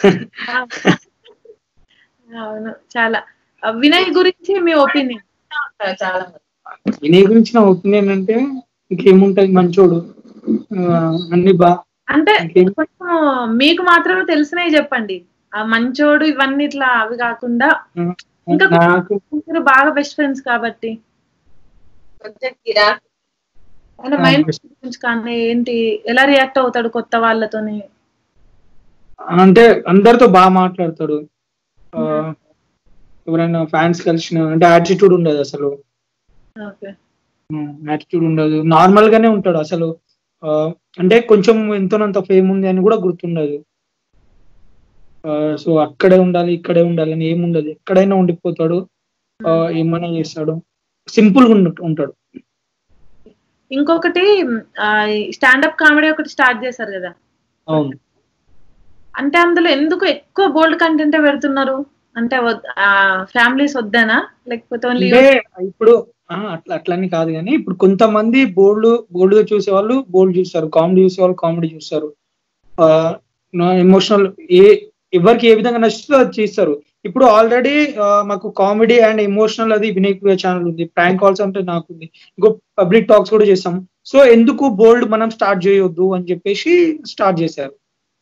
అవును చాలా ఆ, వినయ్ గురించి మీ ఒపీనియన్ చాలా మంది వినయ్ గురించి నా ఒపీనియన్ అంటే ఇంకేముంటది మంచోడు ఆ, అన్ని బా అంటే ఇంకేం- కొంచెం మీకు మాత్రమే తెలిసినవి చెప్పండి ఆ మంచోడు ఇవన్నీ ఇట్లా అవి కాకుండా ఇంకా నాకు మీరు బాగా బెస్ట్ ఫ్రెండ్స్ కాబట్టి కొంచెం కిరాక్ ఆయన ఆ, మైండ్ best- గురించి కానీ ఏంటి ఎలా రియాక్ట్ అవుతాడు కొత్త వాళ్ళతోని అంటే అందరితో బాగా మాట్లాడతాడు ఆ, ఎవరైనా ఫ్యాన్స్ కలిసిన అంటే యాటిట్యూడ్ ఉండదు అసలు ఓకే యాటిట్యూడ్ ఉండదు నార్మల్ గానే ఉంటాడు అసలు ఆ, అంటే కొంచెం ఎంతోనంత ఫేమ్ ఉంది అని కూడా గుర్తుండదు సో అక్కడే ఉండాలి ఇక్కడే ఉండాలి అని ఏముండదు ఎక్కడైనా ఉండిపోతాడు ఆ, ఏమైనా చేస్తాడు సింపుల్ గా ఉండ- ఉంటాడు ఇంకొకటి స్టాండప్ కామెడీ ఒకటి స్టార్ట్ చేశారు కదా అవును అంటే అందులో ఎందుకు ఎక్కువ బోల్డ్ కంటెంట్ పెడుతున్నారు అంటే ఫ్యామిలీస్ వద్దనా లేకపోతే ఓన్లీ అంటే ఇప్పుడు ఆ, అట్లా అట్లని కాదు కానీ ఇప్పుడు కొంతమంది బోల్డ్ బోల్డ్ గా చూసే వాళ్ళు బోల్డ్ చూస్తారు కామెడీ చూసే వాళ్ళు కామెడీ చూస్తారు ఎమోషనల్ ఏ ఎవరికి ఏ విధంగా నచ్చుతుందో అది చేస్తారు ఇప్పుడు ఆల్రెడీ మాకు కామెడీ అండ్ ఎమోషనల్ అది వినయ్ ఛానల్ ఉంది ప్రాంక్ కాల్స్ అంటే నాకు ఉంది ఇంకో పబ్లిక్ టాక్స్ కూడా చేస్తాం సో ఎందుకు బోల్డ్ మనం స్టార్ట్ చేయొద్దు అని చెప్పేసి స్టార్ట్ చేశారు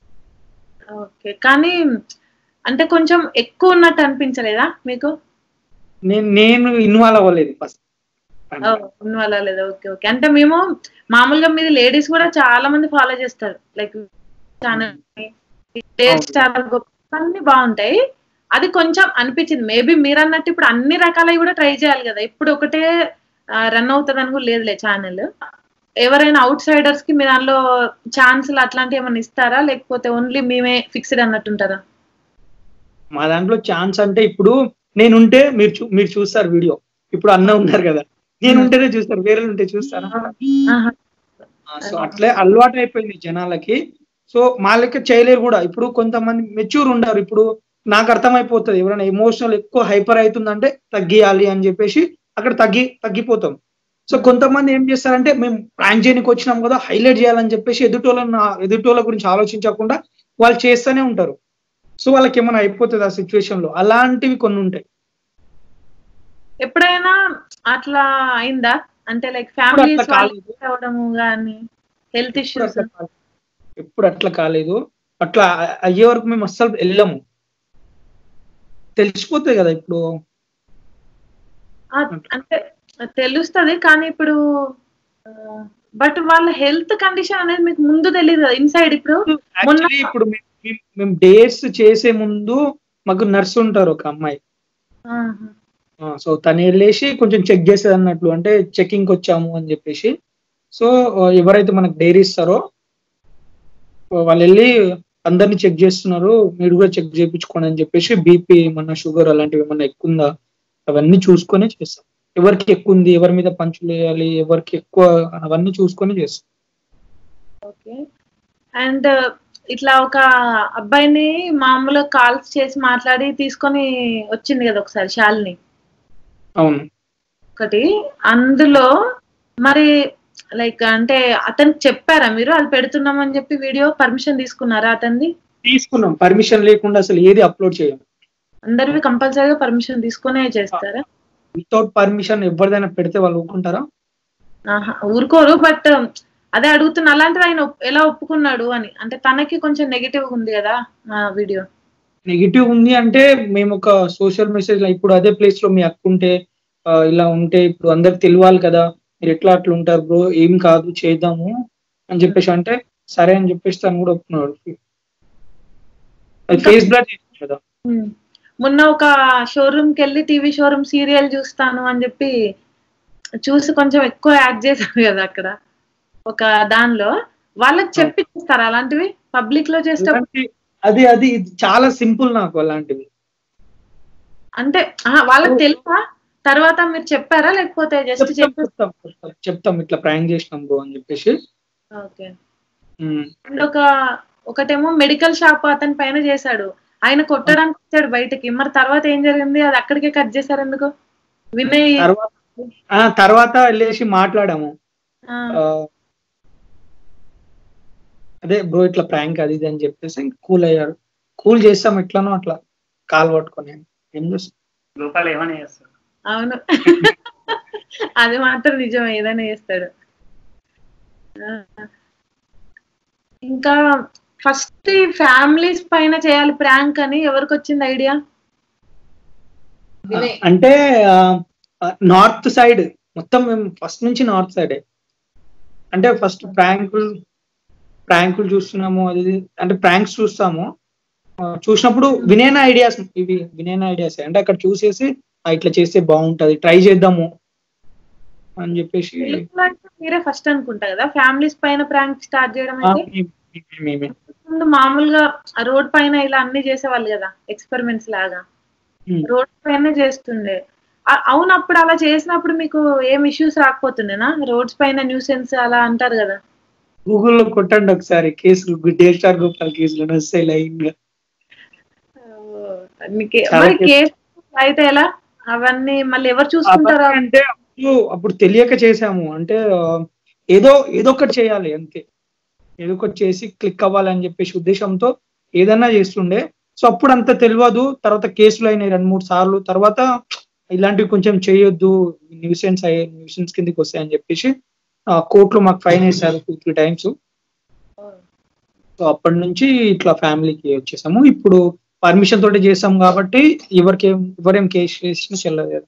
ఓకే కానీ అంటే కొంచెం ఎక్కువ ఉన్నట్టు అనిపించలేదా మీకు నేను నేను ఇన్వాల్వ్ అవ్వలేదు ఫస్ట్ ఉన్న వాళ్ళ లేదా ఓకే ఓకే అంటే మేము మామూలుగా మీది లేడీస్ కూడా చాలా మంది ఫాలో చేస్తారు లైక్ ఛానల్ టేస్ట్ చాలా గొప్ప అన్ని బాగుంటాయి అది కొంచెం అనిపించింది మేబీ మీరు అన్నట్టు ఇప్పుడు అన్ని రకాలవి కూడా ట్రై చేయాలి కదా ఇప్పుడు ఒకటే రన్ అవుతుంది అని కూడా లేదులే ఛానల్ ఎవరైనా అవుట్ సైడర్స్ కి మీ దానిలో ఛాన్సులు అట్లాంటివి ఏమైనా ఇస్తారా లేకపోతే ఓన్లీ మేమే ఫిక్స్డ్ అన్నట్టుంటారా మా దాంట్లో ఛాన్స్ అంటే ఇప్పుడు నేనుంటే మీరు చూ- మీరు చూస్తారు వీడియో ఇప్పుడు అన్న ఉన్నారు కదా నేను ఉంటేనే చూస్తారు వేరే ఉంటే చూస్తారా ఆహా. సో అట్లే అలవాటు అయిపోయింది జనాలకి సో మా లెక్క చేయలేరు కూడా ఇప్పుడు కొంతమంది మెచ్యూర్ ఉండరు ఇప్పుడు నాకు అర్థమైపోతుంది ఎవరైనా ఎమోషనల్ ఎక్కువ హైపర్ అవుతుందంటే తగ్గియాలి అని చెప్పేసి అక్కడ తగ్గి తగ్గిపోతాం సో కొంతమంది ఏం చేస్తారంటే మేము ప్రాంక్ చేయడానికి వచ్చినాం కదా హైలైట్ చేయాలని చెప్పేసి ఎదుటోళ్ళని ఎదుటోళ్ళ గురించి ఆలోచించకుండా వాళ్ళు చేస్తూనే ఉంటారు సో వాళ్ళకి ఏమైనా అయిపోతుంది ఆ సిచ్యువేషన్ లో అలాంటివి కొన్ని ఉంటాయి ఎప్పుడైనా అట్లా అయిందా అంటే లైక్ ఎప్పుడు ఫ్యామిలీస్ అట్లా కాలేదు అవడము కానీ హెల్త్ ఎప్పుడు ఇష్యూస్ అట్లా కాలేదు. ఎప్పుడు అట్లా కాలేదు అట్లా అ- అయ్యే వరకు మేము అస్సలు వెళ్ళము తెలిసిపోతుంది కదా ఇప్పుడు అంటే తెలుస్తది కానీ ఇప్పుడు బట్ వాళ్ళ హెల్త్ కండిషన్ అనేది మీకు ముందు తెలియదు కదా ఇన్సైడ్ ఇప్పుడు మొన్న యాక్చువల్లీ ఇప్పుడు మేము- మేము- మేము డేట్స్ చేసే ముందు మాకు నర్స్ ఉంటారు ఒక అమ్మాయి ఆహా. సో తను వెళ్ళేసి కొంచెం చెక్ చేసేది అన్నట్లు అంటే చెకింగ్ వచ్చాము అని చెప్పేసి సో ఎవరైతే మనకు డైరీ ఇస్తారో వాళ్ళు వెళ్ళి అందరిని చెక్ చేస్తున్నారు మీరు కూడా చెక్ చేయించుకోండి అని చెప్పేసి బీపీ ఏమన్నా షుగర్ అలాంటివి ఏమన్నా ఎక్కువ ఉందా అవన్నీ చూసుకొని చేస్తాం ఎవరికి ఎక్కువ ఉంది ఎవరి మీద పంచులు వేయాలి ఎవరికి ఎక్కువ అవన్నీ చూసుకొని చేస్తాం ఓకే అండ్ ఇట్లా ఒక అబ్బాయిని మామూలుగా కాల్స్ చేసి మాట్లాడి తీసుకొని వచ్చింది కదా ఒకసారి శాలిని అవును ఒకటి అందులో మరి లైక్ అంటే అతనికి చెప్పారా మీరు అది పెడుతున్నామని చెప్పి వీడియో పర్మిషన్ తీసుకున్నారా అతనిది తీసుకున్నాం పర్మిషన్ లేకుండా అసలు ఏది అప్లోడ్ చేయం అందరివి కంపల్సరీగా పర్మిషన్ తీసుకునే చేస్తారా వితౌట్ పర్మిషన్ ఎవరిదైనా పెడితే వాళ్ళు ఊరుకుంటారా ఆహా, ఊరుకోరు బట్ అదే అడుగుతున్నా అలాంటిది ఆయన ఒప్- ఎలా ఒప్పుకున్నాడు అని అంటే తనకి కొంచెం నెగిటివ్ ఉంది కదా ఆ వీడియో నెగిటివ్ ఉంది అంటే మేము ఒక సోషల్ మెసేజ్ ఇప్పుడు అదే ప్లేస్ లో మీ అక్క ఉంటే ఆ, ఇలా ఉంటే ఇప్పుడు అందరికి తెలియాలి కదా మీరు ఎట్లా అట్లా ఉంటారు బ్రో ఏం కాదు చేద్దాము అని చెప్పేసి అంటే సరే అని చెప్పేసి తను కూడా ఒప్పుకున్నాడు అది ఫేస్ బ్లడ్ కదా మొన్న ఒక షోరూమ్ కి వెళ్ళి టీవీ షోరూమ్ సీరియల్ చూస్తాను అని చెప్పి చూసి కొంచెం ఎక్కువ యాక్ట్ చేశారు కదా అక్కడ ఒక దానిలో వాళ్ళకి చెప్పి చూస్తారా అలాంటివి పబ్లిక్ లో చేసేటప్పుడు అలాంటి- అది అది ఇది చాలా సింపుల్ నాకు అలాంటివి అంటే ఆహా, వాళ్ళకి తెలుసా తర్వాత మీరు చెప్పారా లేకపోతే జస్ట్ చెప్తాం చెప్పి చెప్తాం చెప్తాం, చెప్తాం ఇట్లా ప్రాంక్ చేసినాం బ్రో అని చెప్పేసి ఓకే ఉమ్. అండ్ ఒక ఒకటేమో మెడికల్ షాప్ అతని పైన చేశాడు ఆయన కొట్టడానికి వచ్చాడు బయటకి మరి తర్వాత ఏం జరిగింది అది అక్కడికే కట్ చేశారు ఎందుకు వినయ్ తర్వాత ఆ, తర్వాత వెళ్ళేసి మాట్లాడాము ఆ, ఆ, అదే బ్రో ఇట్లా ప్రాంక్ అది ఇది అని చెప్పేసి కూల్ అయ్యారు కూల్ చేస్తాం ఎట్లనో అట్లా కాల్ పట్టుకొని ఏం చేస్తాం లోపల ఏమైనా చేస్తారు అవును అది మాత్రం నిజం ఏదైనా చేస్తాడు ఆ, ఇంకా ఫస్ట్ ఫ్యామిలీస్ పైన చేయాలి ప్రాంక్ అని ఎవరికి వచ్చింది ఐడియా వినయ్ అంటే నార్త్ సైడ్ మొత్తం మేము ఫస్ట్ నుంచి నార్త్ సైడే అంటే ఫస్ట్ ప్రాంకులు ప్రాంకులు చూస్తున్నాము అది ఇది. అంటే ప్రాంక్స్ చూస్తాము ఆ, చూసినప్పుడు వినేన ఐడియాస్ ఇవి వినేన ఐడియాస్ అంటే అక్కడ చూసేసి "ఆ, ఇట్లా చేస్తే బాగుంటది ట్రై చేద్దాము అని చెప్పేసి తెలుగులో అయితే మీరే ఫస్ట్ అనుకుంటా కదా ఫ్యామిలీస్ పైన ప్రాంక్ స్టార్ట్ చేయడం ఆ, అయితే మేమే- మేమే ముందు మామూలుగా రోడ్ పైన ఇలా అన్ని చేసేవాళ్ళు కదా ఎక్స్పెరిమెంట్స్ లాగా ఉమ్. రోడ్ పైన చేస్తుండే ఆ- అవును అప్పుడు అలా చేసినప్పుడు మీకు ఏం ఇష్యూస్ రాకపోతుండేనా రోడ్స్ పైన న్యూసెన్స్ అలా అంటారు కదా గూగుల్లో కొట్టండి ఒకసారి కేసులు డే స్టార్ గోపాల్ కేసులు వస్తాయి లైన్ గా మీకు- చాలా మరి కేసు- కేసు అయితే ఎలా అవన్నీ మళ్ళీ ఎవరు చూసుకుంటారు అప్పుడు అంటే అప్పుడు అప్పుడు తెలియక చేసాము అంటే ఆ, ఏదో ఏదో ఒకటి చేయాలి అంతే ఏదో ఒకటి చేసి క్లిక్ అవ్వాలని చెప్పేసి ఉద్దేశంతో ఏదన్నా చేస్తుండే సో అప్పుడు అంత తెలియదు తర్వాత కేసులు అయినాయి రెండు మూడు సార్లు తర్వాత ఇలాంటివి కొంచెం చేయొద్దు న్యూసెన్స్ అయ్యే న్యూసెన్స్ కిందకి వస్తాయని చెప్పేసి ఆ, కోర్టులో మాకు ఫైన్ వేశారు టూ త్రీ టైమ్స్ సో అప్పటి నుంచి ఇట్లా ఫ్యామిలీకి వచ్చేసాము ఇప్పుడు పర్మిషన్ తోటి చేస్తాం కాబట్టి ఎవరికి ఎవరేం కేసు చేసినా చెల్లలేదు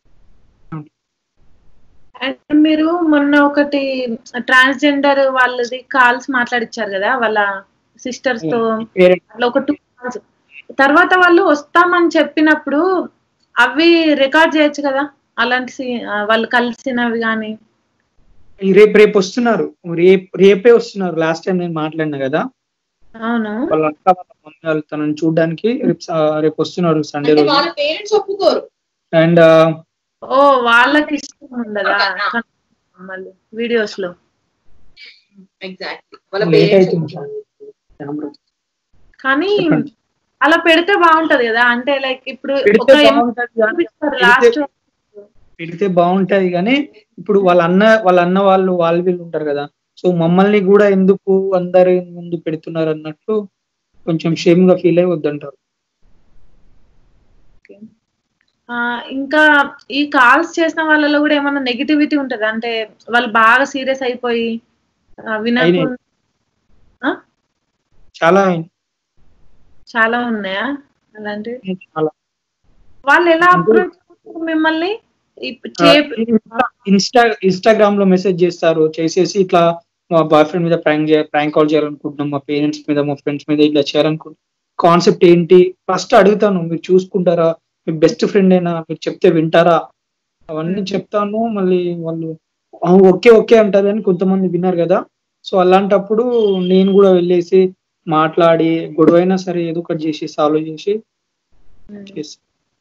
అండ్ మీరు మొన్న ఒకటి ట్రాన్స్జెండర్ వాళ్ళది కాల్స్ మాట్లాడిచ్చారు కదా వాళ్ళ సిస్టర్స్ తో వేరే అట్లా ఒక టూ కాల్స్ తర్వాత వాళ్ళు వస్తామని చెప్పినప్పుడు అవి రికార్డ్ చేయొచ్చు కదా అలాంటి సీ- ఆ, వాళ్ళు కలిసినవి కానీ ఈ రేపు రేపు వస్తున్నారు రేపు రేపే వస్తున్నారు లాస్ట్ టైం నేను మాట్లాడినా కదా అవును వాళ్ళ అక్క వాళ్ళ మమ్మీ వాళ్ళు తనని చూడడానికి రేపు స- రేపు వస్తున్నారు సండే అంటే రోజు వాళ్ళ పేరెంట్స్ ఒప్పుకోరు అండ్ ఓ వాళ్ళకి ఇష్టం ఉండదా మళ్ళీ వీడియోస్ లో ఎగ్జాక్ట్లీ వాళ్ళ లేట్ పేరెంట్స్ అవుతుంది కానీ చెప్పండి. అలా పెడితే బాగుంటది కదా అంటే లైక్ ఇప్పుడు పెడితే ఒక బాగుంటది కానీ లాస్ట్ పెడితే బాగుంటది కానీ ఇప్పుడు వాళ్ళ అన్న వాళ్ళ అన్న వాళ్ళు వాళ్ళు వీళ్ళు ఉంటారు కదా సో మమ్మల్ని కూడా ఎందుకు అందరి ముందు పెడుతున్నారు అన్నట్టు కొంచెం షేమ్ గా ఫీల్ అయ్యి వద్దంటారు ఇంకా ఈ కాల్స్ చేసిన వాళ్ళలో కూడా ఏమన్నా నెగిటివిటీ ఉంటది అంటే వాళ్ళు బాగా సీరియస్ అయిపోయి ఆ, వినకుండా ఆ? చాలా చాలా ఉన్నాయా అలాంటివి చాలా వాళ్ళు ఎలా అప్రోచ్ మిమ్మల్ని ఇప్- చే- ఇన్స్టా ఇన్స్టాగ్రామ్ లో మెసేజ్ చేస్తారు చేసేసి ఇట్లా మా బాయ్ ఫ్రెండ్ మీద ప్రాంక్ ప్రాంక్ కాల్ చేయాలనుకుంటున్నాం మా పేరెంట్స్ మీద మా ఫ్రెండ్స్ మీద ఇట్లా చేయాలనుకుంటున్నాం కాన్సెప్ట్ ఏంటి ఫస్ట్ అడుగుతాను మీరు చూసుకుంటారా మీ బెస్ట్ ఫ్రెండ్ అయినా మీరు చెప్తే వింటారా అవన్నీ చెప్తాను మళ్ళీ వాళ్ళు "ఆ, ఓకే ఓకే అంటారు అని కొంతమంది విన్నారు కదా సో అలాంటప్పుడు నేను కూడా వెళ్ళేసి మాట్లాడి గొడవ అయినా సరే ఏదో ఒకటి చేసి సాల్వ్ చేసి చేసి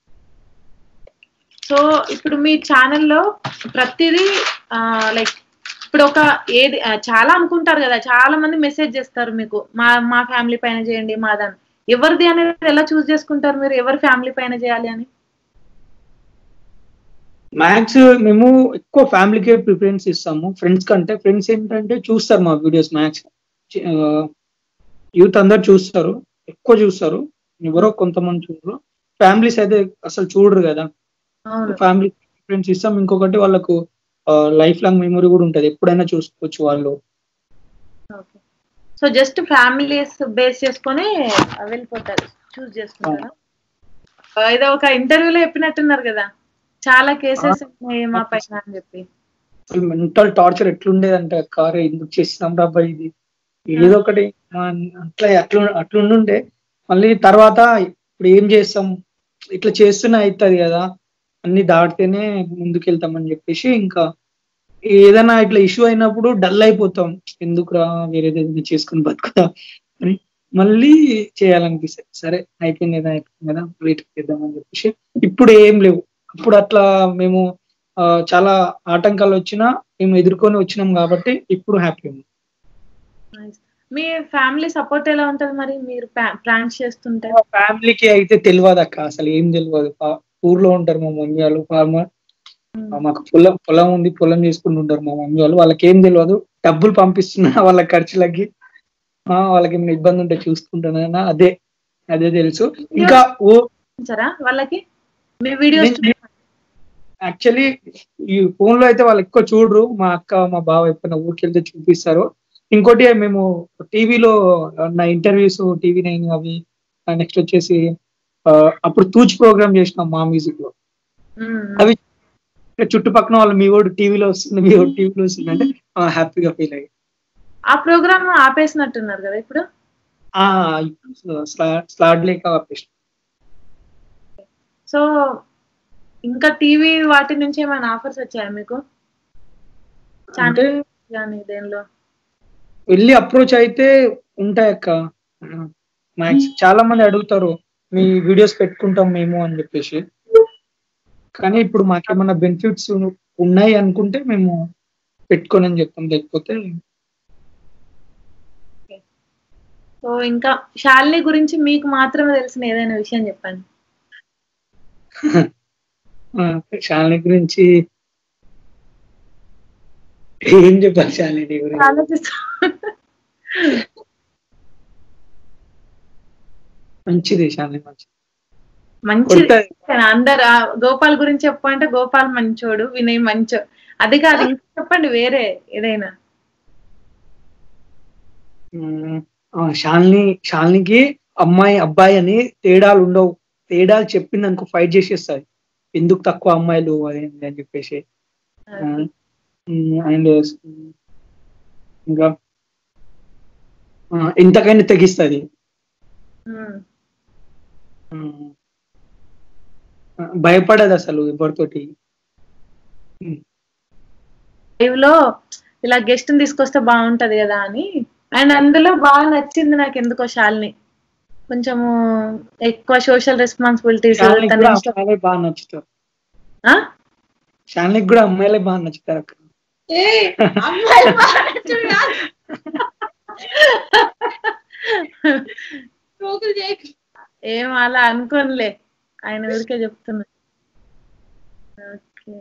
సో ఇప్పుడు మీ ఛానల్లో ప్రతిదీ లైక్ ఇప్పుడు ఒక ఏది ఆ, చాలా అనుకుంటారు కదా చాలా మంది మెసేజ్ చేస్తారు మీకు మా మా ఫ్యామిలీ పైన చేయండి మాదని ఎవరిది అనేది ఎలా చూస్ చేసుకుంటారు మీరు ఎవరి ఫ్యామిలీ పైన చేయాలి అని మ్యాథ్స్ మేము ఎక్కువ ఫ్యామిలీకే ప్రిఫరెన్స్ ఇస్తాము ఫ్రెండ్స్ కంటే ఫ్రెండ్స్ ఏంటంటే చూస్తారు మా వీడియోస్ మ్యాథ్స్ యూత్ అందరు చూస్తారు ఎక్కువ చూస్తారు ఎవరో కొంతమంది చూడరు ఫ్యామిలీస్ అయితే అసలు చూడరు కదా అవును ఫ్యామిలీ ప్రిఫరెన్స్ ఇస్తాం ఇంకొకటి వాళ్ళకు లైఫ్ లాంగ్ మెమరీ కూడా ఉంటది ఎప్పుడైనా చూసుకోవచ్చు వాళ్ళు okay so just families base చేసుకొని వెళ్ళిపోతారు చూస్ చేసుకుంటారా ఆ, ఏదో ఒక ఇంటర్వ్యూలో చెప్పినట్టున్నారు కదా చాలా కేసెస్ ఉన్నాయి మా పైన అని చెప్పి మెంటల్ టార్చర్ ఎట్లుండేదంటే కారు ఎందుకు చేసినాం రాబ్బా ఇది ఏదో ఒకటి మా- అట్లా అట్లా అట్లుండుండే మళ్ళీ తర్వాత ఇప్పుడు ఏం చేస్తాం ఇట్లా చేస్తూనే అవుతుంది కదా అన్ని దాటితేనే ముందుకెళ్తామని చెప్పేసి ఇంకా ఏదైనా ఇట్లా ఇష్యూ అయినప్పుడు డల్ అయిపోతాం ఎందుకురా వేరేది ఏదైనా చేసుకుని బతుకుతాం అని మళ్ళీ చేయాలనిపిస్తుంది సరే అయిపోయింది కదా అయిపోయింది కదా వెయిట్ చేద్దామని చెప్పేసి ఇప్పుడు ఏం లేవు అప్పుడు అట్లా మేము ఆ, చాలా ఆటంకాలు వచ్చినా మేము ఎదుర్కొని వచ్చినాం కాబట్టి ఇప్పుడు హ్యాపీ ఉంది Nice. మీ ఫ్యామిలీ సపోర్ట్ ఎలా ఉంటది మరి మీరు ప్లాన్స్ చేస్తుంటే మా ఫ్యామిలీకి అయితే తెలియదు అక్క అసలు ఏం తెలియదు పా- ఊర్లో ఉంటారు మా మమ్మీ వాళ్ళు ఫార్మర్ మాకు పొలం పొలం ఉంది పొలం చేసుకుంటూ ఉంటారు మా మమ్మీ వాళ్ళు వాళ్ళకి ఏం తెలియదు డబ్బులు పంపిస్తున్నా వాళ్ళ ఖర్చులకి ఆ, వాళ్ళకి ఏమైనా ఇబ్బంది ఉంటే చూసుకుంటున్నా అదే అదే తెలుసు ఇంకా ఓ చూపించారా వాళ్ళకి మీ వీడియోస్ యాక్చువల్లీ ఈ ఫోన్ లో అయితే వాళ్ళు ఎక్కువ చూడరు మా అక్క మా బావ ఎప్పుడైనా ఊరికి వెళ్తే చూపిస్తారు ఇంకోటి మేము టీవీలో నా ఇంటర్వ్యూస్ టీవీ నైన్ అవి నెక్స్ట్ వచ్చేసి ఆ, అప్పుడు తూచ్ ప్రోగ్రామ్ చేసినాం మా మ్యూజిక్ లో అవి చుట్టుపక్కల వాళ్ళు మీ వాడు టీవీలో వస్తుంది మీ వాడు టీవీలో వస్తుంది అంటే హ్యాపీగా ఫీల్ అయ్యి ఆ ప్రోగ్రామ్ ఆపేసినట్టున్నారు కదా ఇప్పుడు ఆ స్లాడ్ లేక ఆపేసిన. సో ఇంకా టీవీ వాటి నుంచి ఏమైనా ఆఫర్స్ వచ్చాయా మీకు అంటే కానీ దేనిలో వెళ్ళి అప్రోచ్ అయితే ఉంటాయి అక్క మ్యాక్స్ చాలా మంది అడుగుతారు మీ వీడియోస్ పెట్టుకుంటాం మేము అని చెప్పేసి కానీ ఇప్పుడు మాకేమన్నా బెనిఫిట్స్ ఉన్నాయి అనుకుంటే మేము పెట్టుకొని అని చెప్తాం లేకపోతే సో ఇంకా శాలిని గురించి మీకు మాత్రమే తెలిసిన ఏదైనా విషయం చెప్పండి ఆ, శాలిని గురించి ఏం చెప్పాలి శాలిని గురించి ఆలోచిస్తా మంచిది శాలిని మంచిది మంచిది కొడతా అందరు ఆ గోపాల్ గురించి చెప్పంటే గోపాల్ మంచోడు వినయ్ మంచో అది కాదు ఇంకా చెప్పండి వేరే ఏదైనా ఉమ్, ఆ, శాలిని శాలినికి అమ్మాయి అబ్బాయి అని తేడాలు ఉండవు తేడాలు చెప్పింది అనుకో ఫైట్ చేసేస్తుంది ఎందుకు తక్కువ అమ్మాయిలు అది ఇది అని చెప్పేసి అండ్ ఇంకా ఆ, ఎంతకైనా తెగిస్తుంది ఉమ్. భయపడదు అసలు ఎవరితోటి ఉమ్, లైవ్ లో ఇలా గెస్ట్ తీసుకొస్తే బాగుంటది కదా అని అండ్ అందులో బాగా నచ్చింది నాకు ఎందుకో శాలిని కొంచెము ఎక్కువ సోషల్ రెస్పాన్సిబిలిటీస్ శాలినికి కూడా అమ్మాయిలే బాగా నచ్చుతారు శాలినికి కూడా అమ్మాయిలే బాగా నచ్చుతారు అక్క ఏ అమ్మాయిలు బాగా నచ్చడు కాదు. జోకులు చేయకు. ఏం అలా అనుకోనులే ఆయన ఊరికే చెప్తున్నా ఓకే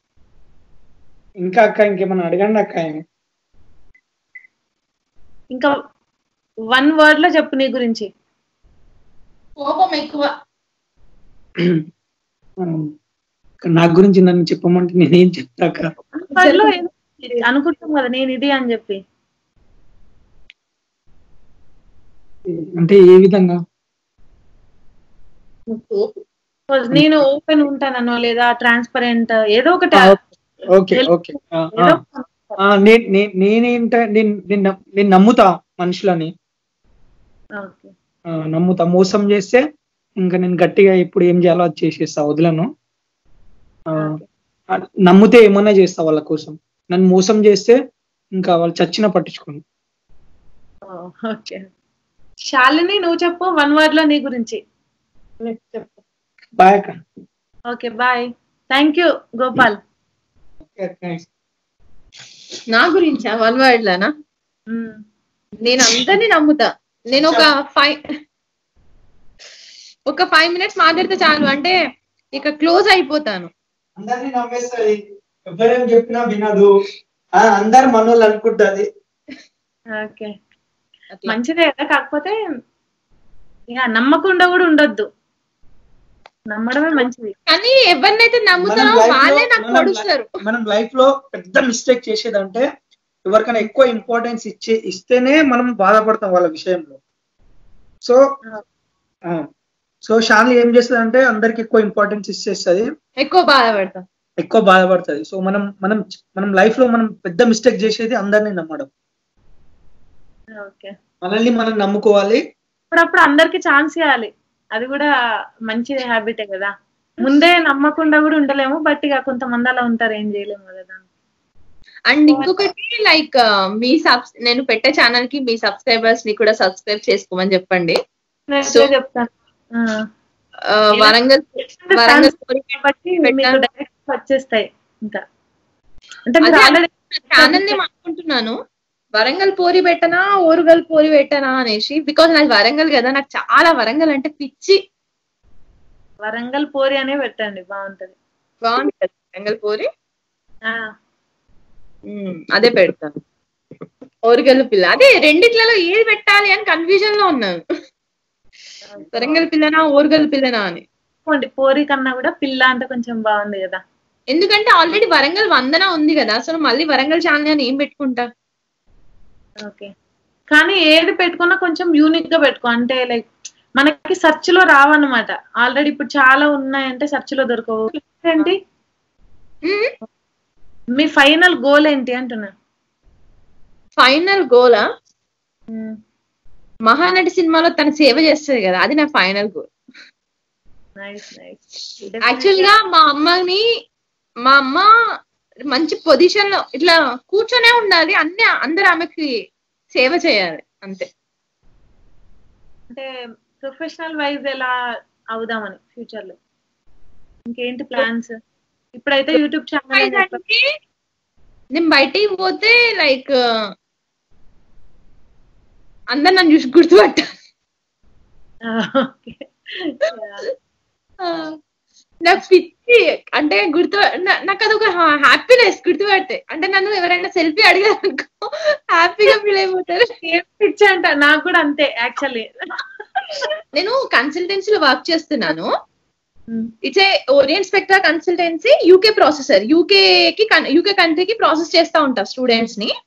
ఇంకా అక్క ఇంకేమన్నా అడగండి అక్క ఆయన ఇంకా వన్ వర్డ్ లో చెప్పు నీ గురించి కోపం ఎక్కువ నా గురించి నన్ను చెప్పమంటే నేనేం చెప్తాక One word లో ఏదో అనుకుంటాం కదా నేను ఇది అని చెప్పి అంటే ఏ విధంగా కోపం నేను ఓపెన్ ఉంటానో లేదా ట్రాన్స్పరెంట్ ఏదో ఒకటి ఓకే ఓకే ఏదో నేనేంట నేను నేను నమ్- నేను నమ్ముతా మనుషులని ఓకే ఆ, నమ్ముతా మోసం చేస్తే ఇంకా నేను గట్టిగా ఇప్పుడు ఏం చేయాలో అది చేసేస్తా వదలను ఆ, ఆ, నమ్మితే ఏమన్నా చేస్తా వాళ్ళ కోసం నన్ను మోసం చేస్తే ఇంకా వాళ్ళు చచ్చిన పట్టించుకోను ఓకే శాలిని నువ్వు చెప్పు వన్ వర్డ్ లో నీ గురించి చెప్పు బాయ్ అక్క okay bye thank you Gopal నా గురించా వన్ వర్డ్ లానా ఉమ్. నేను అందరినీ నమ్ముతా నేను ఒక ఫైవ్ ఒక ఫైవ్ మినిట్స్ మాట్లాడితే చాలు అంటే ఇక క్లోజ్ అయిపోతాను అందరినీ నమ్మేస్తుంది ఎవరేం చెప్పినా వినదు ఆ, అందరు మనోళ్ళు అనుకుంటది ఓకే అట్లా. మంచిదే కదా కాకపోతే ఇక నమ్మకుండా కూడా ఉండొద్దు నమ్మడమే మంచిది కానీ ఎవరినైతే నమ్ముతారో మనం life లో- వాళ్ళే నాకు మనం పొడుస్తారు మనం లైఫ్ లో పెద్ద మిస్టేక్ చేసేదంటే ఎవరికైనా ఎక్కువ ఇంపార్టెన్స్ ఇచ్చే ఇస్తేనే మనం బాధపడతాం వాళ్ళ విషయంలో సో సో షాన్లీ ఏం చేస్తుంది అంటే అందరికి ఎక్కువ ఇంపార్టెన్స్ ఇచ్చేస్తుంది ఎక్కువ బాధపడతాం ఎక్కువ బాధపడుతుంది సో మనం మనం మనం లైఫ్ లో మనం పెద్ద మిస్టేక్ చేసేది అందరినీ నమ్మడం ఓకే మనల్ని మనం నమ్ముకోవాలి అప్పుడప్పుడు అందరికి ఛాన్స్ ఇవ్వాలి అది కూడా మంచి హ్యాబిటే కదా ముందే నమ్మకుండా కూడా ఉండలేము బట్ ఇక కొంతమంది అలా ఉంటారు ఏం చేయలేము కదా అండ్ ఇంకొకటి లైక్ మీ సబ్ నేను పెట్టే ఛానల్ కి మీ సబ్స్క్రైబర్స్ ని కూడా సబ్స్క్రైబ్ చేసుకోమని చెప్పండి నేను So- అదే చెప్తాను ఆ. ఆ, వరంగల్ వరంగల్ story కాబట్టి మీకు పెట్టాను. డైరెక్ట్ వచ్చేస్తాయి ఇంకా అంటే మీరు అదే ఆల్రెడీ ఛానల్ ని అనుకుంటున్నాను వరంగల్ పోరి పెట్టనా ఓరుగల్ పోరి పెట్టనా అనేసి బికాస్ నాకు వరంగల్ కదా నాకు చాలా వరంగల్ అంటే పిచ్చి వరంగల్ పోరి అనే పెట్టండి బాగుంటది బాగుంటది వరంగల్ పోరి ఆ, ఉమ్, అదే పెడతాను ఓరుగల్ పిల్ల అదే రెండిట్లలో ఏది పెట్టాలి అని కన్ఫ్యూజన్ లో ఉన్నాను వరంగల్ పిల్లనా ఓరుగల్ పిల్లనా అని పోండి పోరి కన్నా కూడా పిల్ల అంటే కొంచెం బాగుంది కదా ఎందుకంటే ఆల్రెడీ వరంగల్ వందన ఉంది కదా అసలు మళ్ళీ వరంగల్ ఛానల్ అని ఏం పెట్టుకుంటా ఓకే కానీ ఏది పెట్టుకున్నా కొంచెం యూనిక్ గా పెట్టుకో అంటే లైక్ మనకి సెర్చ్ లో రావన్నమాట ఆల్రెడీ ఇప్పుడు చాలా ఉన్నాయంటే సెర్చ్ లో దొరకవు ఏంటి ఉమ్, మీ ఫైనల్ గోల్ ఏంటి అంటున్నా ఫైనల్ గోలా మహానటి సినిమాలో తన సేవ చేస్తుంది కదా అది నా final goal nice nice actual గా మా అమ్మని మా అమ్మ మంచి పొజిషన్ లో ఇట్లా కూర్చొనే ఉండాలి అన్ని అందరు ఆమెకి సేవ చేయాలి అంతే అంటే ప్రొఫెషనల్ వైజ్ ఎలా అవుదామని ఫ్యూచర్ లో ఇంకేంటి ప్లాన్స్ ఇప్పుడైతే యూట్యూబ్ ఛానల్ అంటే నేను బయటికి పోతే లైక్ అందరు నన్ను చూసి గుర్తుపట్ట నాకు పిచ్చి అంటే గుర్తు నా- నాకు అదొక హ్యాపీనెస్ గుర్తుపడితే అంటే నన్ను ఎవరైనా సెల్ఫీ అడిగారు అనుకో హ్యాపీగా ఫీల్ అయిపోతారు పిచ్చి అంట నాకు కూడా అంతే యాక్చువల్లీ నేను కన్సల్టెన్సీ లో వర్క్ చేస్తున్నాను it's a Orient Spectra consultancy UK processor UK కి యూకే కంట్రీకి ప్రాసెస్ చేస్తా ఉంటా స్టూడెంట్స్ ని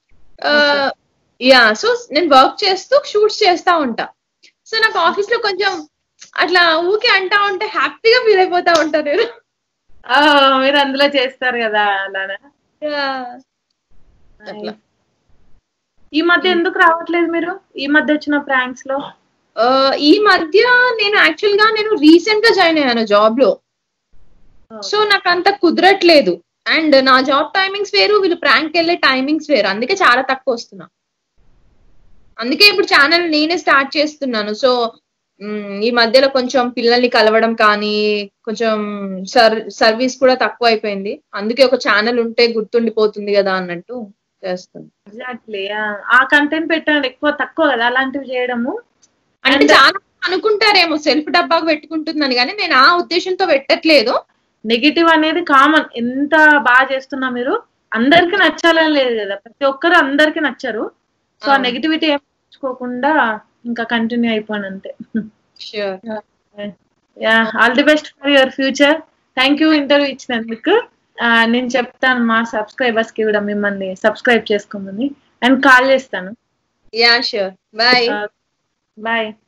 యా సో నేను వర్క్ చేస్తూ షూట్స్ చేస్తా ఉంటా సో నాకు ఆఫీస్ లో కొంచెం అట్లా ఊకే అంటా ఉంటే హ్యాపీగా ఫీల్ అయిపోతా ఉంటాను నేను మీరు అందులో చేస్తారు కదా అలానా Yeah. అట్లా. ఈ మధ్య ఎందుకు రావట్లేదు మీరు ఈ మధ్య వచ్చిన ప్రాంక్స్ లో ఆ, ఈ మధ్య నేను యాక్చువల్ గా నేను రీసెంట్ గా జాయిన్ అయ్యాను జాబ్ లో సో నాకు అంత కుదరట్లేదు అండ్ నా జాబ్ టైమింగ్స్ వేరు వీళ్ళు ప్రాంక్ వెళ్ళే టైమింగ్స్ వేరు అందుకే చాలా తక్కువ వస్తున్నా అందుకే ఇప్పుడు ఛానల్ నేనే స్టార్ట్ చేస్తున్నాను సో మ్, ఈ మధ్యలో కొంచెం పిల్లల్ని కలవడం కానీ కొంచెం సర్ సర్వీస్ కూడా తక్కువ అయిపోయింది అందుకే ఒక ఛానల్ ఉంటే గుర్తుండిపోతుంది కదా అన్నట్టు చేస్తాను ఎగ్జాక్ట్లీ ఆ కంటెంట్ పెట్టండి ఎక్కువ తక్కువ కదా అలాంటివి చేయడము అంటే And- చాలా మంది అనుకుంటారేమో సెల్ఫ్ డబ్బాకు పెట్టుకుంటుందని కానీ నేను ఆ ఉద్దేశంతో పెట్టట్లేదు నెగిటివ్ అనేది కామన్ ఎంత బాగా చేస్తున్నా మీరు అందరికి నచ్చాలని లేదు కదా ప్రతి ఒక్కరు అందరికి నచ్చరు సో ఆ అవును. నెగిటివిటీ ఏం తెచ్చుకోకుండా ఇంకా కంటిన్యూ అయిపోయింది అంతే sure yeah all the best for your future thank you interview ఇచ్చినందుకు ఆ, నేను చెప్తాను మా సబ్స్క్రైబర్స్ కి కూడా మిమ్మల్ని సబ్స్క్రైబ్ చేసుకోమని అండ్ కాల్ చేస్తాను యా షూర్ బాయ్ బాయ్